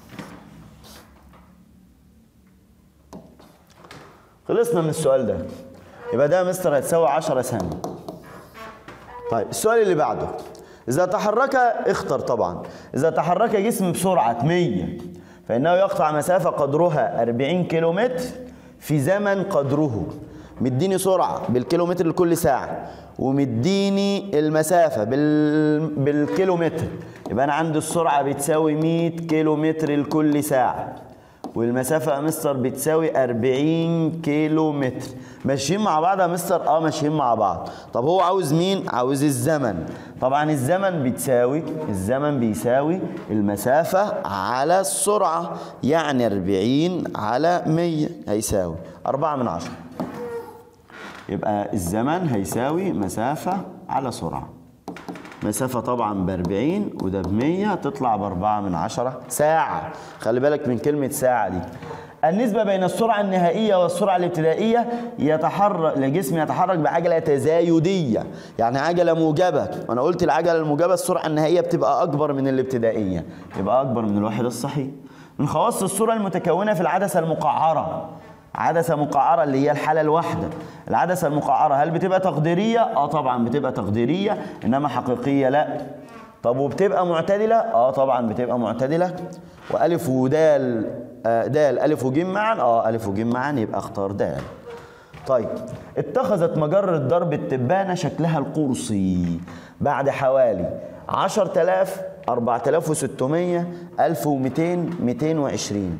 خلصنا من السؤال ده يبقى ده مستر هتساوي 10 ثانية طيب السؤال اللي بعده إذا تحرك اختر طبعا إذا تحرك جسم بسرعة 100 فإنه يقطع مسافة قدرها 40 كيلومتر في زمن قدره مديني سرعة بالكيلومتر لكل ساعة ومديني المسافة بال... بالكيلومتر يبقى أنا عندي السرعة بتساوي 100 كيلومتر لكل ساعة والمسافة يا مستر بتساوي 40 كيلو متر ماشيين مع بعض يا مستر اه ماشيين مع بعض طب هو عاوز مين عاوز الزمن طبعا الزمن بتساوي الزمن بيساوي المسافة على السرعة يعني 40 على 100 هيساوي 4 من 10 يبقى الزمن هيساوي مسافة على سرعة مسافة طبعا ب 40 وده ب 100 تطلع ب 4 من 10 ساعة خلي بالك من كلمة ساعة دي النسبة بين السرعة النهائية والسرعة الابتدائية يتحرك لجسم يتحرك بعجلة تزايدية يعني عجلة موجبة وأنا قلت العجلة الموجبة السرعة النهائية بتبقى أكبر من الابتدائية يبقى أكبر من الواحد الصحيح من خواص الصورة المتكونة في العدسة المقعرة عدسة مقعرة اللي هي الحالة الواحدة العدسة المقعرة هل بتبقى تقديرية؟ اه طبعا بتبقى تقديرية انما حقيقية لا طب وبتبقى معتدلة؟ اه طبعا بتبقى معتدلة والف ودال آه دال الف وجيم معا اه الف وجيم معا يبقى اختار دال طيب اتخذت مجرة ضرب التبانة شكلها القرصي بعد حوالي 10000 4600 1200 220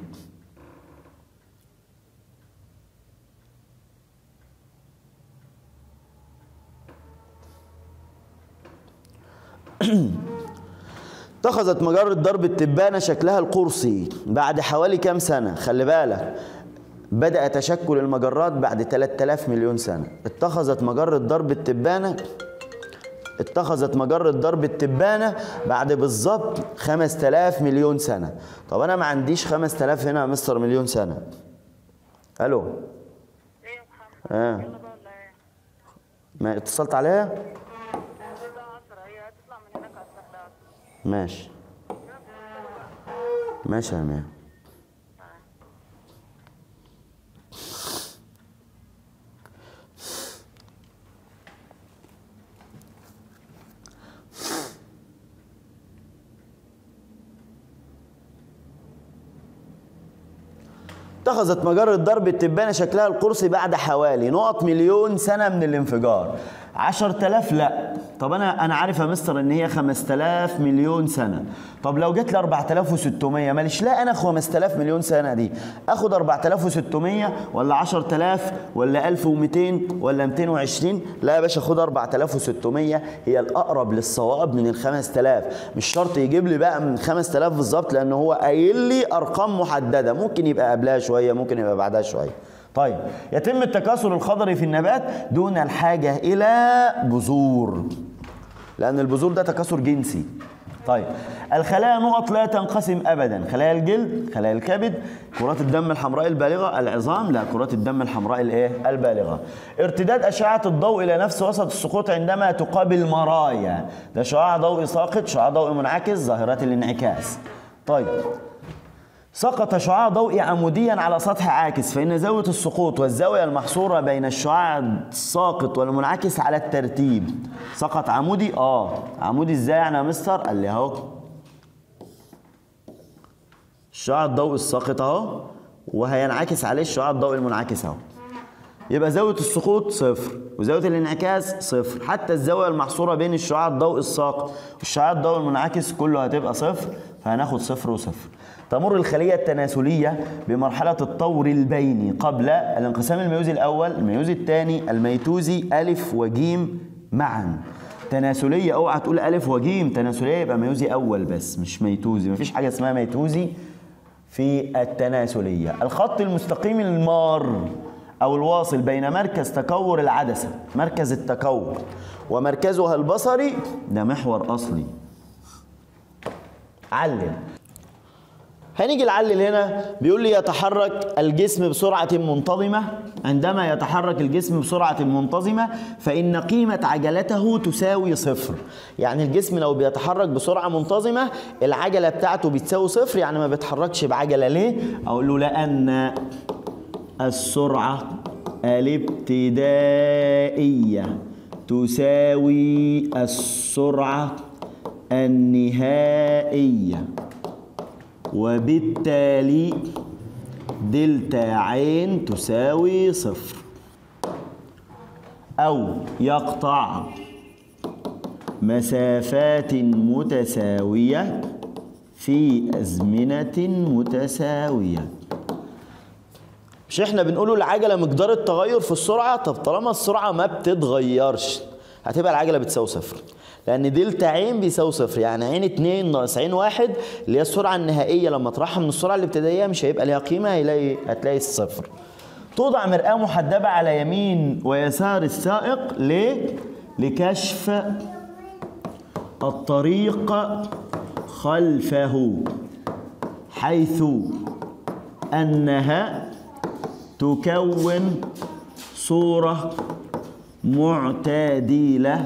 اتخذت مجرة ضرب التبانة شكلها القرصي بعد حوالي كام سنة خلي بالك بدأ تشكل المجرات بعد 3000 مليون سنة اتخذت مجرة ضرب التبانة اتخذت مجرة ضرب التبانة بعد بالظبط 5000 مليون سنة طب أنا ما عنديش 5000 هنا يا مستر مليون سنة ألو ايه يا محمد آه. يلا بقى ولا ايه؟ ما اتصلت عليها الساعة 10 هي هتطلع من هناك على الساعة ماشي ماشي يا ميا اتخذت مجرة ضرب التبانة شكلها القرصي بعد حوالي نقط مليون سنة من الانفجار 10000 لا طب انا انا عارف يا مستر ان هي 5000 مليون سنه طب لو جت لي 4600 ماليش لا انا 5000 مليون سنه دي اخد 4600 ولا 10000 ولا 1200 ولا 220 لا يا باشا خد 4600 هي الاقرب للصواب من ال 5000 مش شرط يجيب لي بقى من 5000 بالظبط لان هو قايل لي ارقام محدده ممكن يبقى قبلها شويه ممكن يبقى بعدها شويه طيب يتم التكاثر الخضري في النبات دون الحاجة إلى بذور لأن البذور ده تكاثر جنسي طيب الخلايا نقط لا تنقسم ابدا خلايا الجلد خلايا الكبد كرات الدم الحمراء البالغه العظام لا كرات الدم الحمراء الايه البالغه ارتداد اشعه الضوء الى نفس وسط السقوط عندما تقابل مرايا ده شعاع ضوئي ساقط شعاع ضوئي منعكس ظاهرات الانعكاس طيب سقط شعاع ضوئي عموديا على سطح عاكس فإن زاوية السقوط والزاوية المحصورة بين الشعاع الساقط والمنعكس على الترتيب سقط عمودي اه عمودي ازاي يعني يا مستر قال لي اهو الشعاع الضوئي الساقط اهو وهينعكس عليه الشعاع الضوئي المنعكس اهو يبقى زاوية السقوط صفر وزاوية الانعكاس صفر حتى الزاوية المحصورة بين الشعاع الضوئي الساقط والشعاع الضوئي المنعكس كله هتبقى صفر فهناخد صفر وصفر تمر الخلية التناسلية بمرحلة الطور البيني قبل الانقسام الميوزي الأول الميوزي الثاني الميتوزي ألف وجيم معا تناسلية اوعى تقول ألف وجيم تناسلية يبقى ميوزي أول بس مش ميتوزي مفيش حاجة اسمها ميتوزي في التناسلية الخط المستقيم المار أو الواصل بين مركز تكور العدسة مركز التكور ومركزها البصري ده محور أصلي علم هنيجي نعلل هنا بيقول لي يتحرك الجسم بسرعة منتظمة عندما يتحرك الجسم بسرعة منتظمة فإن قيمة عجلته تساوي صفر يعني الجسم لو بيتحرك بسرعة منتظمة العجلة بتاعته بتساوي صفر يعني ما بيتحركش بعجلة ليه؟ أقول له لأن السرعة الابتدائية تساوي السرعة النهائية وبالتالي دلتا عين تساوي صفر أو يقطع مسافات متساوية في أزمنة متساوية مش احنا بنقوله العجلة مقدار التغير في السرعة طب طالما السرعة ما بتتغيرش هتبقى العجلة بتساوي صفر لان دلتا عين بيساوي صفر يعني عين 2 ناقص عين 1 اللي هي السرعه النهائيه لما اطرحها من السرعه الابتدائيه مش هيبقى ليها قيمه هيلاقي هتلاقي الصفر توضع مرآة محدبة على يمين ويسار السائق ليه؟ لكشف الطريق خلفه حيث أنها تكون صورة معتدلة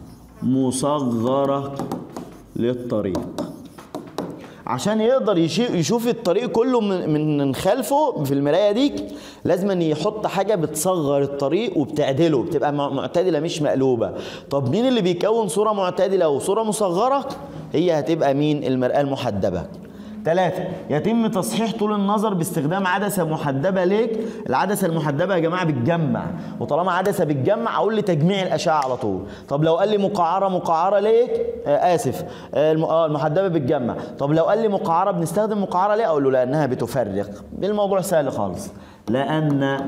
مصغرة للطريق عشان يقدر يشوف الطريق كله من من خلفه في المرايه دي لازم أن يحط حاجه بتصغر الطريق وبتعدله بتبقى معتدله مش مقلوبه طب مين اللي بيكون صوره معتدله وصوره مصغره هي هتبقى مين المراه المحدبه ثلاثة يتم تصحيح طول النظر باستخدام عدسة محدبة ليك العدسة المحدبة يا جماعة بتجمع وطالما عدسة بتجمع أقول لي تجميع الأشعة على طول طب لو قال لي مقعرة مقعرة ليك آه آسف آه المحدبة بتجمع طب لو قال لي مقعرة بنستخدم مقعرة ليه أقول له لأنها بتفرق الموضوع سهل خالص لأن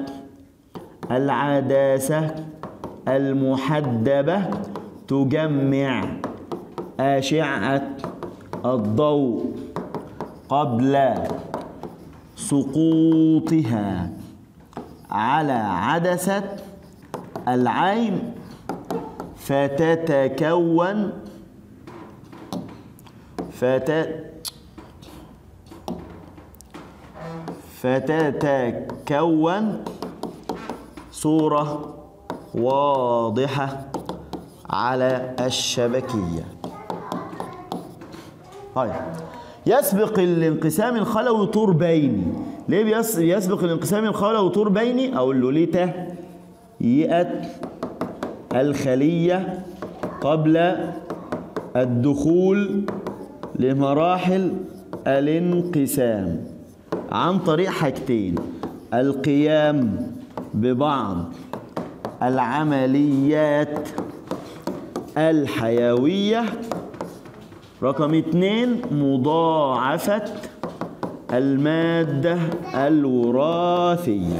العدسة المحدبة تجمع أشعة الضوء قبل سقوطها على عدسة العين فتتكون فتت فتتكون صورة واضحة على الشبكية طيب يسبق الانقسام الخلوي طور بيني ليه بيس- يسبق الانقسام الخلوي طور بيني اقول له ليه تهيئه الخليه قبل الدخول لمراحل الانقسام عن طريق حاجتين القيام ببعض العمليات الحيوية رقم اتنين مضاعفة المادة الوراثية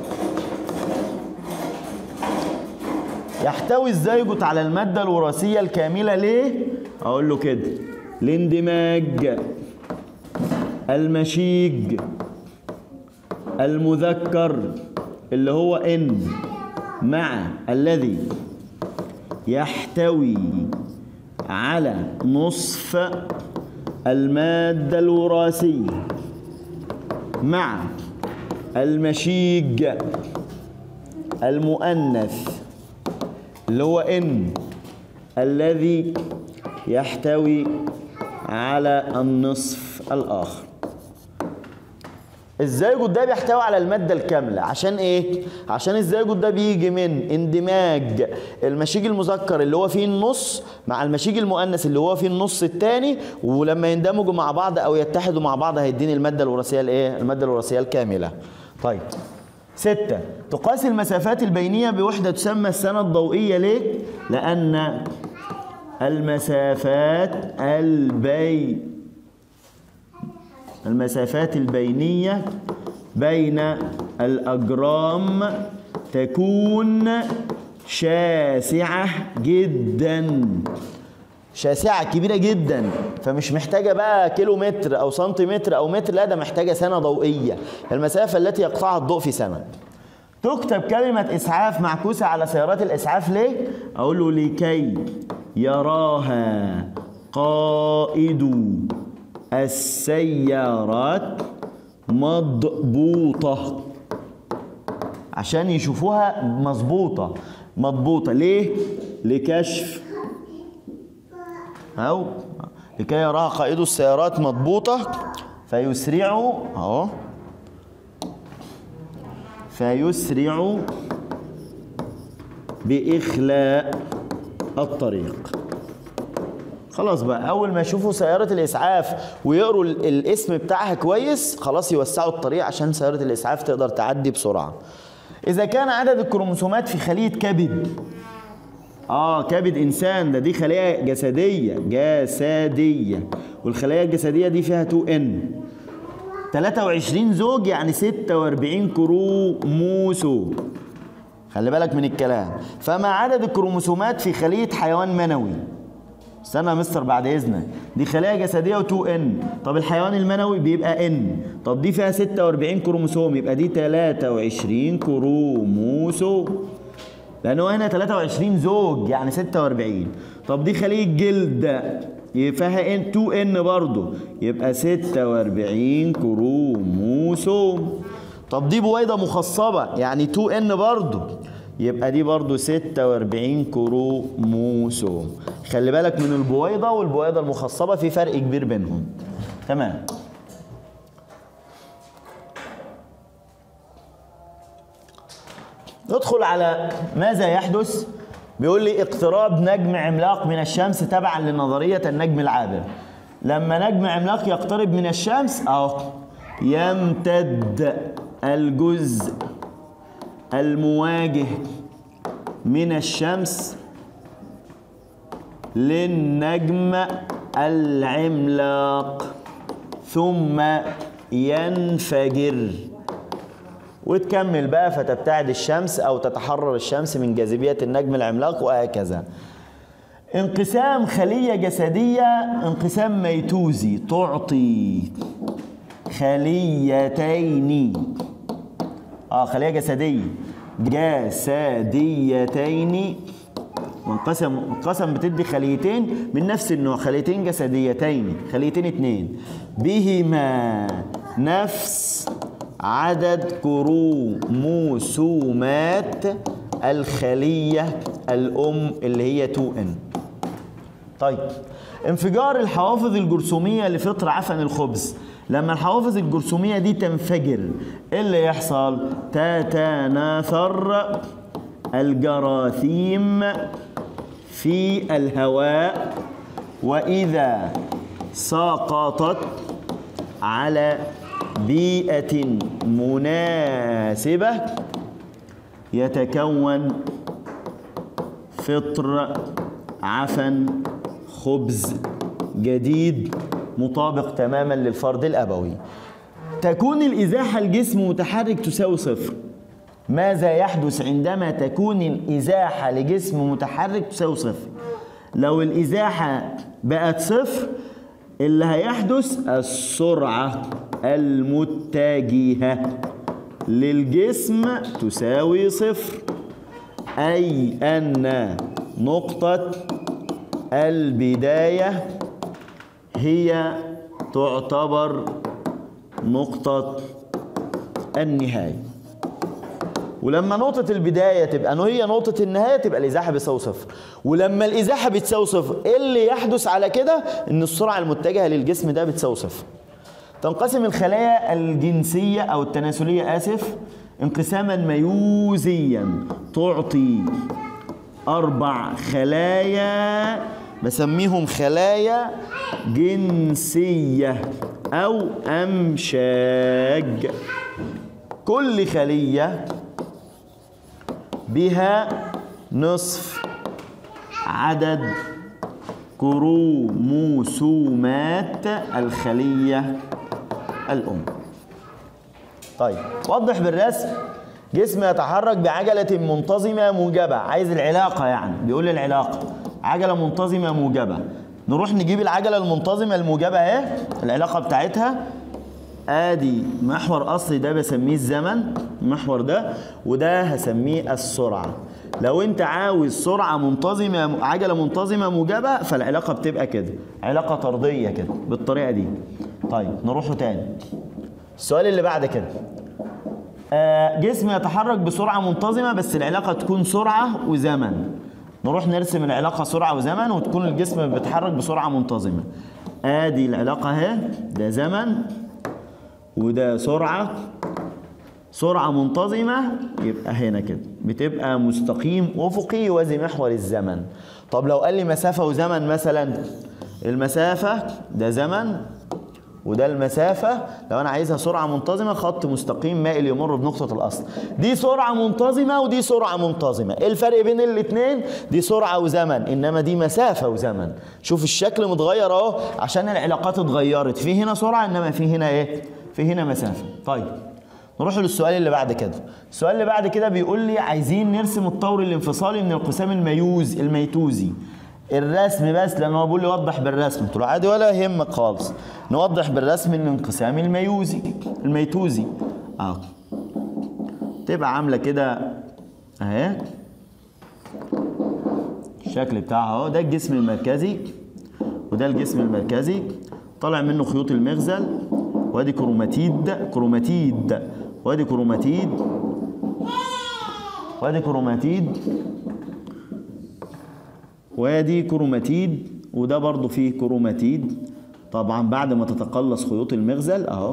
يحتوي الزيجوت على المادة الوراثية الكاملة ليه؟ أقول له كده الاندماج المشيج المذكر اللي هو ان مع الذي يحتوي على نصف المادة الوراثية مع المشيج المؤنث اللي هو ان الذي يحتوي على النصف الآخر الزيجوت ده بيحتوي على المادة الكاملة عشان ايه؟ عشان الزيجوت ده بيجي من اندماج المشيج المذكر اللي هو فيه النص مع المشيج المؤنث اللي هو فيه النص الثاني ولما يندمجوا مع بعض او يتحدوا مع بعض هيديني المادة الوراثية الايه؟ المادة الوراثية الكاملة. طيب ستة تقاس المسافات البينية بوحدة تسمى السنة الضوئية ليه؟ لأن المسافات البي المسافات البينية بين الأجرام تكون شاسعة جدا شاسعة كبيرة جدا فمش محتاجة بقى كيلو متر أو سنتيمتر أو متر لا ده محتاجة سنة ضوئية المسافة التي يقطعها الضوء في سنة تكتب كلمة إسعاف معكوسة على سيارات الإسعاف ليه؟ أقول له لكي يراها قائد السيارات مضبوطة عشان يشوفوها مظبوطة مضبوطة ليه؟ لكشف أو لكي يراها قائد السيارات مضبوطة فيسرعوا أهو فيسرع بإخلاء الطريق خلاص بقى اول ما يشوفوا سياره الاسعاف ويقروا ال- الاسم بتاعها كويس خلاص يوسعوا الطريق عشان سياره الاسعاف تقدر تعدي بسرعه اذا كان عدد الكروموسومات في خليه كبد اه كبد انسان ده دي خليه جسديه جسديه والخلايا الجسديه دي فيها 2 ان 23 زوج يعني 46 كروموسوم خلي بالك من الكلام فما عدد الكروموسومات في خليه حيوان منوي استنى يا مستر بعد اذنك دي خلايا جسديه و2 ان طب الحيوان المنوي بيبقى ان طب دي فيها 46 كروموسوم يبقى دي 23 كروموسوم لانه هنا 23 زوج يعني 46 طب دي خليه جلد فيها ان 2 ان برضه يبقى 46 كروموسوم طب دي بويضه مخصبه يعني 2 ان برضه يبقى دي برضو 46 كروموسوم خلي بالك من البويضة والبويضة المخصبة في فرق كبير بينهم تمام ندخل على ماذا يحدث بيقول لي اقتراب نجم عملاق من الشمس تبعا لنظرية النجم العابر لما نجم عملاق يقترب من الشمس اهو يمتد الجزء المواجه من الشمس للنجم العملاق ثم ينفجر وتكمل بقى فتبتعد الشمس او تتحرر الشمس من جاذبيه النجم العملاق وهكذا انقسام خليه جسديه انقسام ميتوزي تعطي خليتين اه خليه جسديه جسديتين وانقسم انقسم بتدي خليتين من نفس النوع خليتين جسديتين خليتين اتنين بهما نفس عدد كروموسومات الخلية الأم اللي هي 2N طيب انفجار الحوافظ الجرثوميه لفطر عفن الخبز لما الحوافظ الجرثوميه دي تنفجر ايه اللي يحصل تتناثر الجراثيم في الهواء واذا سقطت على بيئه مناسبه يتكون فطر عفن خبز جديد مطابق تماما للفرد الابوي تكون الازاحه الجسم متحرك تساوي صفر ماذا يحدث عندما تكون الازاحه لجسم متحرك تساوي صفر لو الازاحه بقت صفر اللي هيحدث السرعه المتجهه للجسم تساوي صفر أي أن نقطة البداية هي تعتبر نقطة النهاية ولما نقطة البداية تبقى إنه هي نقطة النهاية تبقى الإزاحة بتساوي صفر ولما الإزاحة بتساوي صفر إيه اللي يحدث على كده إن السرعة المتجهة للجسم ده بتساوي صفر تنقسم الخلايا الجنسية أو التناسلية آسف انقساما ميوزيا تعطي أربع خلايا بسميهم خلايا جنسية أو أمشاج كل خلية بها نصف عدد كروموسومات الخلية الأم طيب وضح بالرسم جسم يتحرك بعجلة منتظمة موجبة عايز العلاقة يعني بيقول لي العلاقة عجلة منتظمة موجبة نروح نجيب العجلة المنتظمة الموجبة اهي العلاقة بتاعتها ادي محور اصلي ده بسميه الزمن المحور ده وده هسميه السرعة لو انت عاوز سرعة منتظمة عجلة منتظمة موجبة فالعلاقة بتبقى كده علاقة طردية كده بالطريقة دي طيب نروحوا تاني السؤال اللي بعد كده آه جسم يتحرك بسرعة منتظمة بس العلاقة تكون سرعة وزمن نروح نرسم العلاقة سرعة وزمن وتكون الجسم بيتحرك بسرعة منتظمة ادي العلاقة اهي ده زمن وده سرعة سرعة منتظمة يبقى هنا كده بتبقى مستقيم أفقي يوازي محور الزمن طب لو قال لي مسافة وزمن مثلا المسافة ده زمن وده المسافة لو أنا عايزها سرعة منتظمة خط مستقيم مائل يمر بنقطة الأصل دي سرعة منتظمة ودي سرعة منتظمة إيه الفرق بين الاتنين دي سرعة وزمن إنما دي مسافة وزمن شوف الشكل متغير أهو عشان العلاقات اتغيرت في هنا سرعة إنما في هنا إيه في هنا مسافة طيب نروح للسؤال اللي بعد كده السؤال اللي بعد كده بيقول لي عايزين نرسم الطور الانفصالي من القسام الميوز الميتوزي الرسم بس لان هو بيقول لي وضح بالرسم قلت له عادي ولا يهمك خالص نوضح بالرسم الانقسام الميوزي الميتوزي اه تبقى عامله كده اهي الشكل بتاعها اهو ده الجسم المركزي وده الجسم المركزي طالع منه خيوط المغزل وادي كروماتيد كروماتيد وادي كروماتيد وادي كروماتيد وادي كروماتيد وده برضو فيه كروماتيد طبعا بعد ما تتقلص خيوط المغزل اهو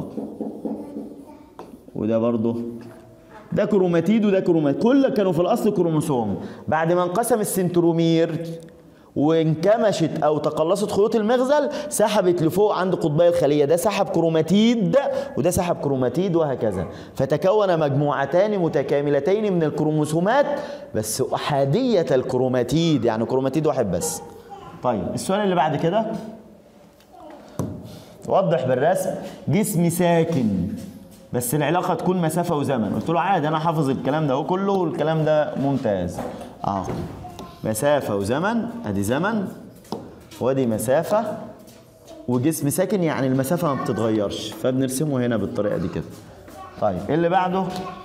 وده برضو ده كروماتيد وده كروماتيد كل كانوا في الاصل كروموسوم بعد ما انقسم السنترومير وانكمشت او تقلصت خيوط المغزل سحبت لفوق عند قطبي الخليه ده سحب كروماتيد وده سحب كروماتيد وهكذا فتكون مجموعتان متكاملتين من الكروموسومات بس احاديه الكروماتيد يعني كروماتيد واحد بس طيب السؤال اللي بعد كده وضح بالرسم جسم ساكن بس العلاقه تكون مسافه وزمن قلت له عادي انا حافظ الكلام ده هو كله والكلام ده ممتاز اه مسافة وزمن ادي زمن وادي مسافة وجسم ساكن يعني المسافة ما بتتغيرش فبنرسمه هنا بالطريقة دي كده طيب ايه اللي بعده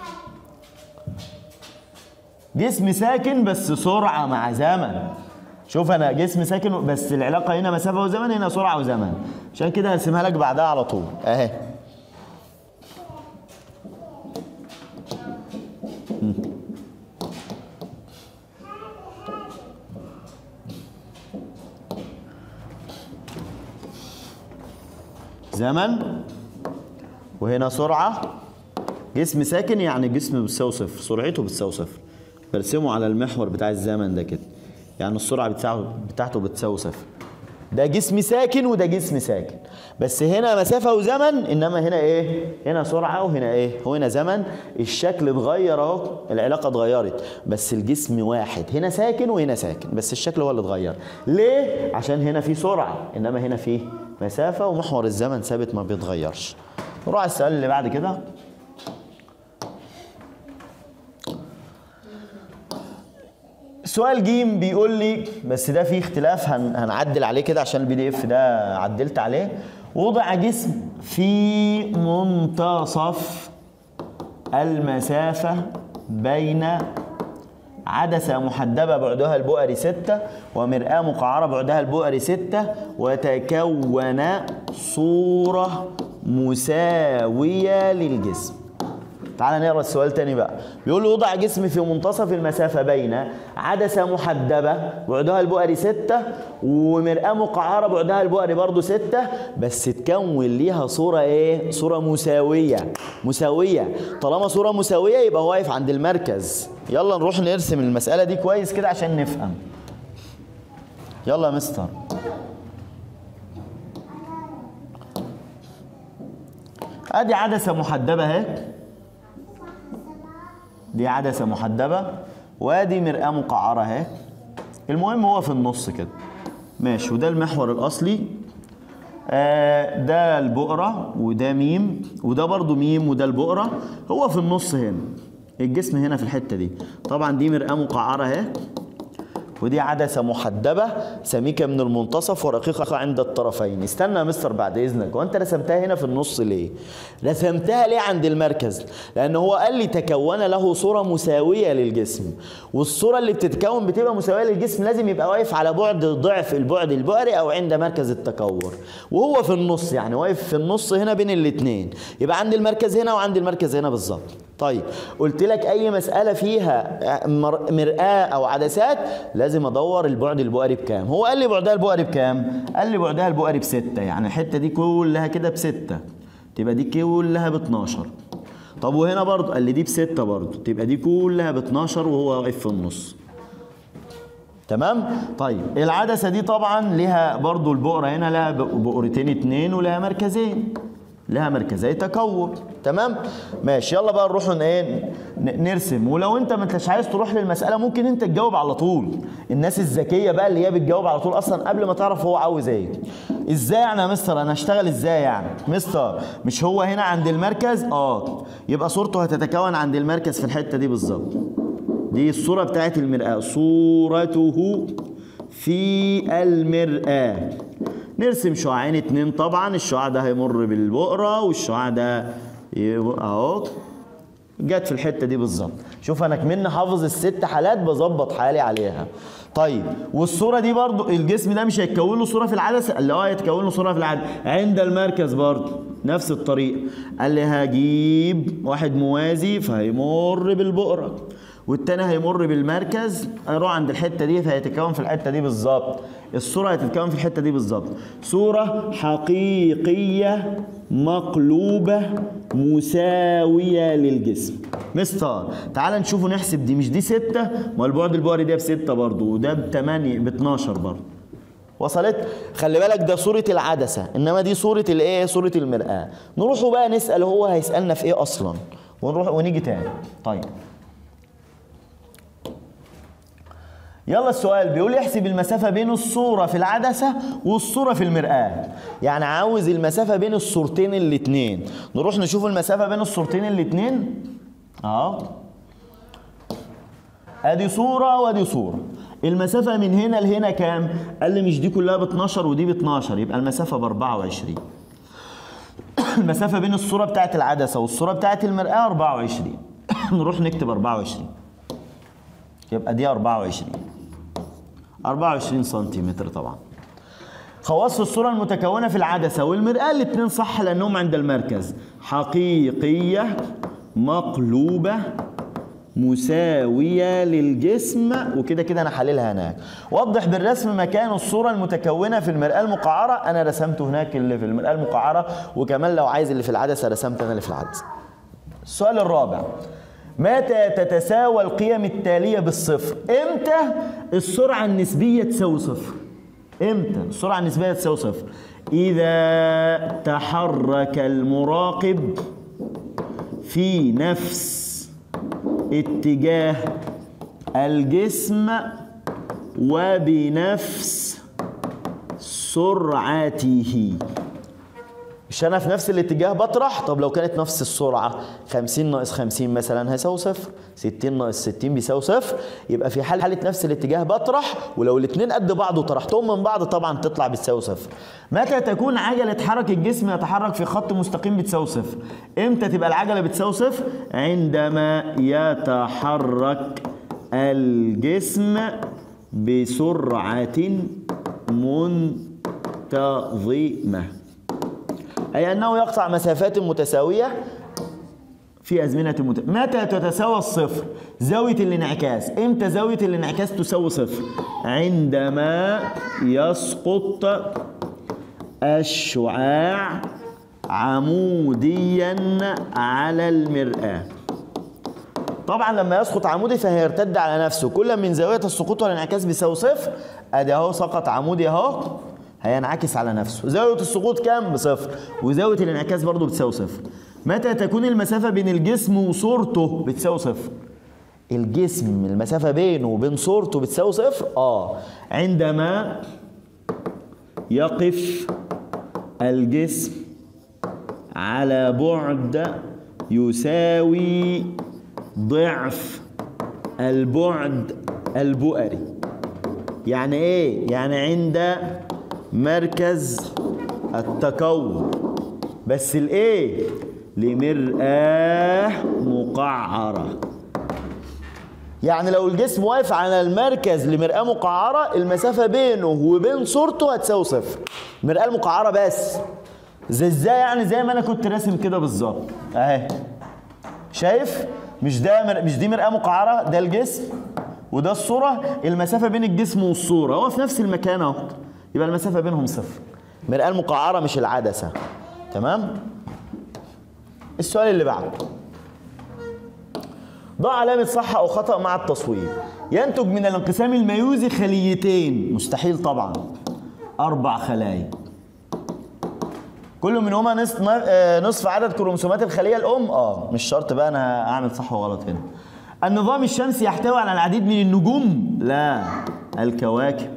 جسم ساكن بس سرعة مع زمن شوف انا جسم ساكن بس العلاقة هنا مسافة وزمن هنا سرعة وزمن عشان كده هرسمها لك بعدها على طول اهي زمن وهنا سرعة جسم ساكن يعني جسم بتساوي صفر سرعته بتساوي صفر برسمه على المحور بتاع الزمن ده كده يعني السرعة بتاعته بتاعته بتساوي صفر ده جسم ساكن وده جسم ساكن بس هنا مسافة وزمن انما هنا ايه هنا سرعة وهنا ايه وهنا زمن الشكل اتغير اهو العلاقة اتغيرت بس الجسم واحد هنا ساكن وهنا ساكن بس الشكل هو اللي اتغير ليه عشان هنا في سرعة انما هنا في مسافة ومحور الزمن ثابت ما بيتغيرش نروح على السؤال اللي بعد كده سؤال جيم بيقول لي بس ده فيه اختلاف هن هنعدل عليه كده عشان البي دي اف ده عدلت عليه وضع جسم في منتصف المسافة بين عدسة محدبة بعدها البؤري ستة ومرآة مقعرة بعدها البؤري ستة وتكون صورة مساوية للجسم تعال نقرا السؤال تاني بقى بيقول له وضع جسم في منتصف المسافة بين عدسة محدبة بعدها البؤري ستة ومرآة مقعرة بعدها البؤري برضو ستة بس تكون ليها صورة ايه؟ صورة مساوية مساوية طالما صورة مساوية يبقى هو واقف عند المركز يلا نروح نرسم المسألة دي كويس كده عشان نفهم يلا يا مستر ادي عدسة محدبة اهي دي عدسة محدبة وادي مرآة مقعرة اهي المهم هو في النص كده ماشي وده المحور الأصلي آه ده البقرة وده ميم وده برضو ميم وده البقرة هو في النص هنا الجسم هنا في الحتة دي طبعا دي مرآة مقعرة اهي ودي عدسة محدبة سميكة من المنتصف ورقيقة عند الطرفين استنى يا مستر بعد إذنك وأنت رسمتها هنا في النص ليه رسمتها ليه عند المركز لأن هو قال لي تكون له صورة مساوية للجسم والصورة اللي بتتكون بتبقى مساوية للجسم لازم يبقى واقف على بعد ضعف البعد البؤري أو عند مركز التكور وهو في النص يعني واقف في النص هنا بين الاتنين يبقى عند المركز هنا وعند المركز هنا بالظبط طيب قلت لك اي مساله فيها مر- مرآه او عدسات لازم ادور البعد البؤري بكام هو قال لي بعدها البؤري بكام قال لي بعدها البؤري بستة يعني الحته دي كلها كده بستة تبقى دي كلها ب 12 طب وهنا برضه قال لي دي بستة برضه تبقى دي كلها ب 12 وهو واقف في النص تمام طيب العدسه دي طبعا لها برضو البؤره هنا لها بؤرتين اتنين ولها مركزين لها مركزي تكور تمام ماشي يلا بقى نروح ن- ايه ن- نرسم ولو انت ما انتش عايز تروح للمساله ممكن انت تجاوب على طول الناس الذكيه بقى اللي هي بتجاوب على طول اصلا قبل ما تعرف هو عاوز ايه ازاي يعني يا مستر انا هشتغل ازاي يعني مستر مش هو هنا عند المركز اه يبقى صورته هتتكون عند المركز في الحته دي بالظبط دي الصورة بتاعت المرآة صورته في المرآة نرسم شعاعين اتنين طبعا الشعاع ده هيمر بالبقرة والشعاع ده ي- اهو جت في الحتة دي بالظبط شوف انا كمان حافظ الست حالات بظبط حالي عليها طيب والصورة دي برضو الجسم ده مش هيتكون له صورة في العدسة اللي هو هيتكون له صورة في العدسة عند المركز برضو نفس الطريقة قال لي هجيب واحد موازي فهيمر بالبقرة والتاني هيمر بالمركز اروح عند الحته دي فهيتكون في الحته دي بالظبط الصوره هتتكون في الحته دي بالظبط صوره حقيقيه مقلوبه مساويه للجسم مستر تعال نشوفوا نحسب دي مش دي ستة ما البعد البؤري ده بستة برضه وده بتمانية ب 12 برضه وصلت خلي بالك ده صورة العدسة انما دي صورة الايه صورة المرآة نروحوا بقى نسأل هو هيسألنا في ايه اصلا ونروح ونيجي تاني طيب يلا السؤال بيقول يحسب المسافة بين الصورة في العدسة والصورة في المرآة يعني عاوز المسافة بين الصورتين الاتنين نروح نشوف المسافة بين الصورتين الاتنين اهو ادي صورة وادي صورة المسافة من هنا لهنا كام؟ قال لي مش دي كلها ب 12 ودي ب 12 يبقى المسافة ب 24 المسافة بين الصورة بتاعت العدسة والصورة بتاعت المرآة 24 نروح نكتب 24 يبقى دي 24 24 سنتيمتر طبعا خواص الصورة المتكونة في العدسة والمرآة الاتنين صح لأنهم عند المركز حقيقية مقلوبة مساوية للجسم وكده كده أنا حللها هناك وضح بالرسم مكان الصورة المتكونة في المرآة المقعرة أنا رسمته هناك اللي في المرآة المقعرة وكمان لو عايز اللي في العدسة رسمت أنا اللي في العدسة السؤال الرابع متى تتساوى القيم التالية بالصفر امتى السرعة النسبية تساوي صفر امتى السرعة النسبية تساوي صفر إذا تحرك المراقب في نفس اتجاه الجسم وبنفس سرعته مش انا في نفس الاتجاه بطرح طب لو كانت نفس السرعه 50 ناقص 50 مثلا هيساوي صفر 60 ناقص 60 بيساوي صفر يبقى في حال حاله نفس الاتجاه بطرح ولو الاثنين قد بعض وطرحتهم من بعض طبعا تطلع بتساوي صفر متى تكون عجله حركه الجسم يتحرك في خط مستقيم بتساوي صفر امتى تبقى العجله بتساوي صفر عندما يتحرك الجسم بسرعه منتظمه أي أنه يقطع مسافات متساوية في أزمنة مت... متى تتساوى الصفر؟ زاوية الانعكاس، إمتى زاوية الانعكاس تساوي صفر؟ عندما يسقط الشعاع عموديا على المرآة. طبعا لما يسقط عمودي فهيرتد على نفسه، كل من زاوية السقوط والانعكاس بيساوي صفر، أدي أهو سقط عمودي أهو هينعكس على نفسه زاوية السقوط كام بصفر وزاوية الانعكاس برضو بتساوي صفر متى تكون المسافة بين الجسم وصورته بتساوي صفر الجسم المسافة بينه وبين صورته بتساوي صفر اه عندما يقف الجسم على بعد يساوي ضعف البعد البؤري يعني ايه يعني عند مركز التكون بس الايه لمرآة مقعرة يعني لو الجسم واقف على المركز لمرآة مقعرة المسافة بينه وبين صورته هتساوي صفر المرآة المقعرة بس زي ازاي يعني زي ما انا كنت راسم كده بالظبط اهي شايف مش ده مر... مش دي مرآة مقعرة ده الجسم وده الصورة المسافة بين الجسم والصورة هو في نفس المكان اهو يبقى المسافة بينهم صفر المرآة المقعرة مش العدسة تمام السؤال اللي بعده ضع علامة صح أو خطأ مع التصوير ينتج من الانقسام الميوزي خليتين مستحيل طبعا أربع خلايا كل منهما نصف نصف عدد كروموسومات الخلية الأم اه مش شرط بقى أنا أعمل صح وغلط هنا النظام الشمسي يحتوي على العديد من النجوم لا الكواكب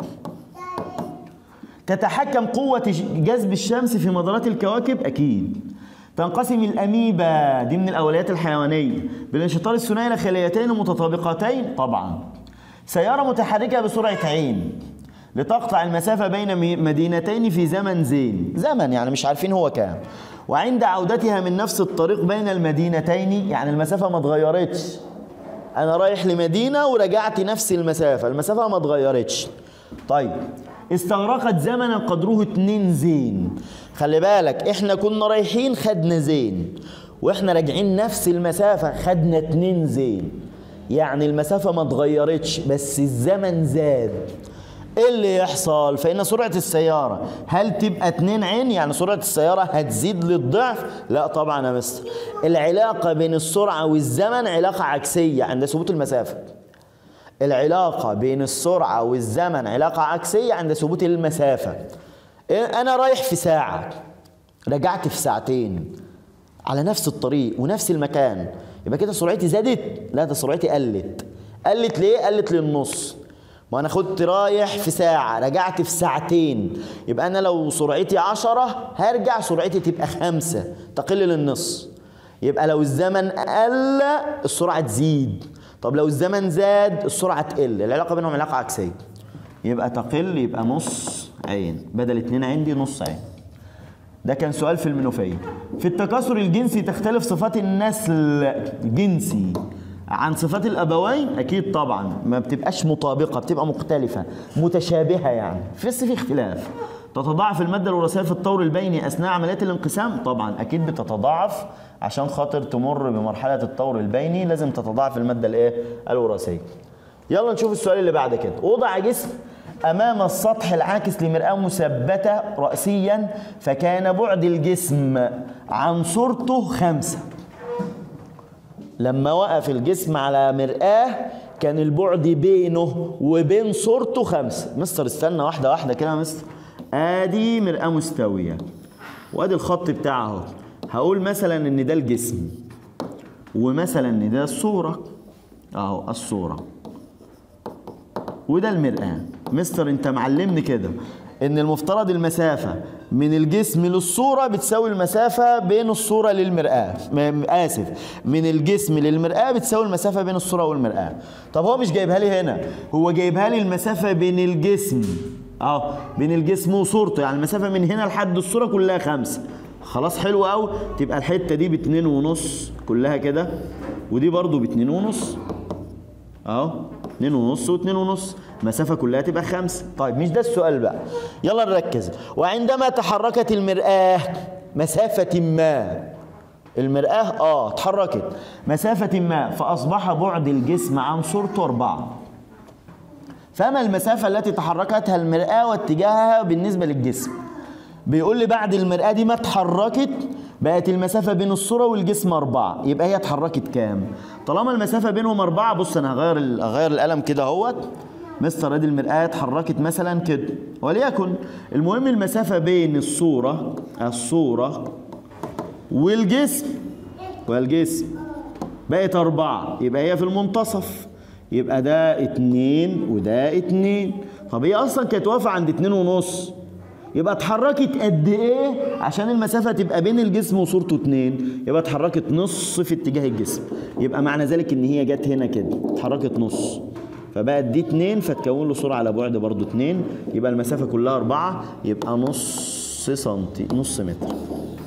تتحكم قوة جذب الشمس في مدارات الكواكب أكيد تنقسم الأميبا دي من الأوليات الحيوانية بالانشطار الثنائي لخليتين متطابقتين طبعا سيارة متحركة بسرعة عين لتقطع المسافة بين مدينتين في زمن زين زمن يعني مش عارفين هو كام وعند عودتها من نفس الطريق بين المدينتين يعني المسافة ما اتغيرتش أنا رايح لمدينة ورجعت نفس المسافة المسافة ما اتغيرتش طيب استغرقت زمنا قدره 2 زين خلي بالك احنا كنا رايحين خدنا زين واحنا راجعين نفس المسافة خدنا 2 زين يعني المسافة ما اتغيرتش بس الزمن زاد ايه اللي يحصل فإن سرعة السيارة هل تبقى 2 عين يعني سرعة السيارة هتزيد للضعف لا طبعا يا مستر العلاقة بين السرعة والزمن علاقة عكسية عند ثبوت المسافة العلاقة بين السرعة والزمن علاقة عكسية عند ثبوت المسافة أنا رايح في ساعة رجعت في ساعتين على نفس الطريق ونفس المكان يبقى كده سرعتي زادت لا ده سرعتي قلت قلت ليه قلت للنص ما انا كنت رايح في ساعة رجعت في ساعتين يبقى انا لو سرعتي عشرة هرجع سرعتي تبقى خمسة تقل للنص يبقى لو الزمن قل السرعة تزيد طب لو الزمن زاد السرعة تقل العلاقة بينهم علاقة عكسية يبقى تقل يبقى نص عين بدل اتنين عين دي نص عين ده كان سؤال في المنوفية في التكاثر الجنسي تختلف صفات النسل الجنسي عن صفات الابوين اكيد طبعا ما بتبقاش مطابقه بتبقى مختلفه متشابهه يعني بس في اختلاف تتضاعف الماده الوراثيه في الطور البيني اثناء عمليات الانقسام طبعا اكيد بتتضاعف عشان خاطر تمر بمرحله الطور البيني لازم تتضاعف الماده الايه الوراثيه يلا نشوف السؤال اللي بعد كده وضع جسم امام السطح العاكس لمراه مثبته راسيا فكان بعد الجسم عن صورته خمسه لما وقف الجسم على مرآة كان البعد بينه وبين صورته خمسة مستر استنى واحدة واحدة كده يا مستر ادي مرآة مستوية وادي الخط بتاعه اهو هقول مثلا ان ده الجسم ومثلا ان ده الصورة اهو الصورة وده المرآة مستر انت معلمني كده ان المفترض المسافة من الجسم للصورة بتساوي المسافة بين الصورة للمرآة م- آسف من الجسم للمرآة بتساوي المسافة بين الصورة والمرآة طب هو مش جايبها لي هنا هو جايبها لي المسافة بين الجسم اه بين الجسم وصورته يعني المسافة من هنا لحد الصورة كلها خمسة خلاص حلو قوي تبقى الحتة دي باتنين ونص كلها كده ودي برضو باتنين ونص اهو اتنين ونص واتنين ونص مسافة كلها تبقى خمسة طيب مش ده السؤال بقى يلا نركز وعندما تحركت المرآة مسافة ما المرآة اه اتحركت مسافة ما فأصبح بعد الجسم عن صورته أربعة فما المسافة التي تحركتها المرآة واتجاهها بالنسبة للجسم بيقول لي بعد المرآة دي ما اتحركت بقت المسافة بين الصورة والجسم أربعة يبقى هي اتحركت كام؟ طالما المسافة بينهم أربعة بص أنا هغير ال- هغير القلم كده اهوت مستر ادي المرآة اتحركت مثلا كده وليكن المهم المسافة بين الصورة الصورة والجسم والجسم بقت أربعة يبقى هي في المنتصف يبقى ده اتنين وده اتنين طب هي أصلا كانت واقفة عند اتنين ونص يبقى اتحركت قد ايه عشان المسافة تبقى بين الجسم وصورته اتنين يبقى اتحركت نص في اتجاه الجسم يبقى معنى ذلك ان هي جت هنا كده اتحركت نص فبقت دي اتنين فتكون له صورة على بعد برضو اتنين يبقى المسافة كلها أربعة يبقى نص سنتي نص متر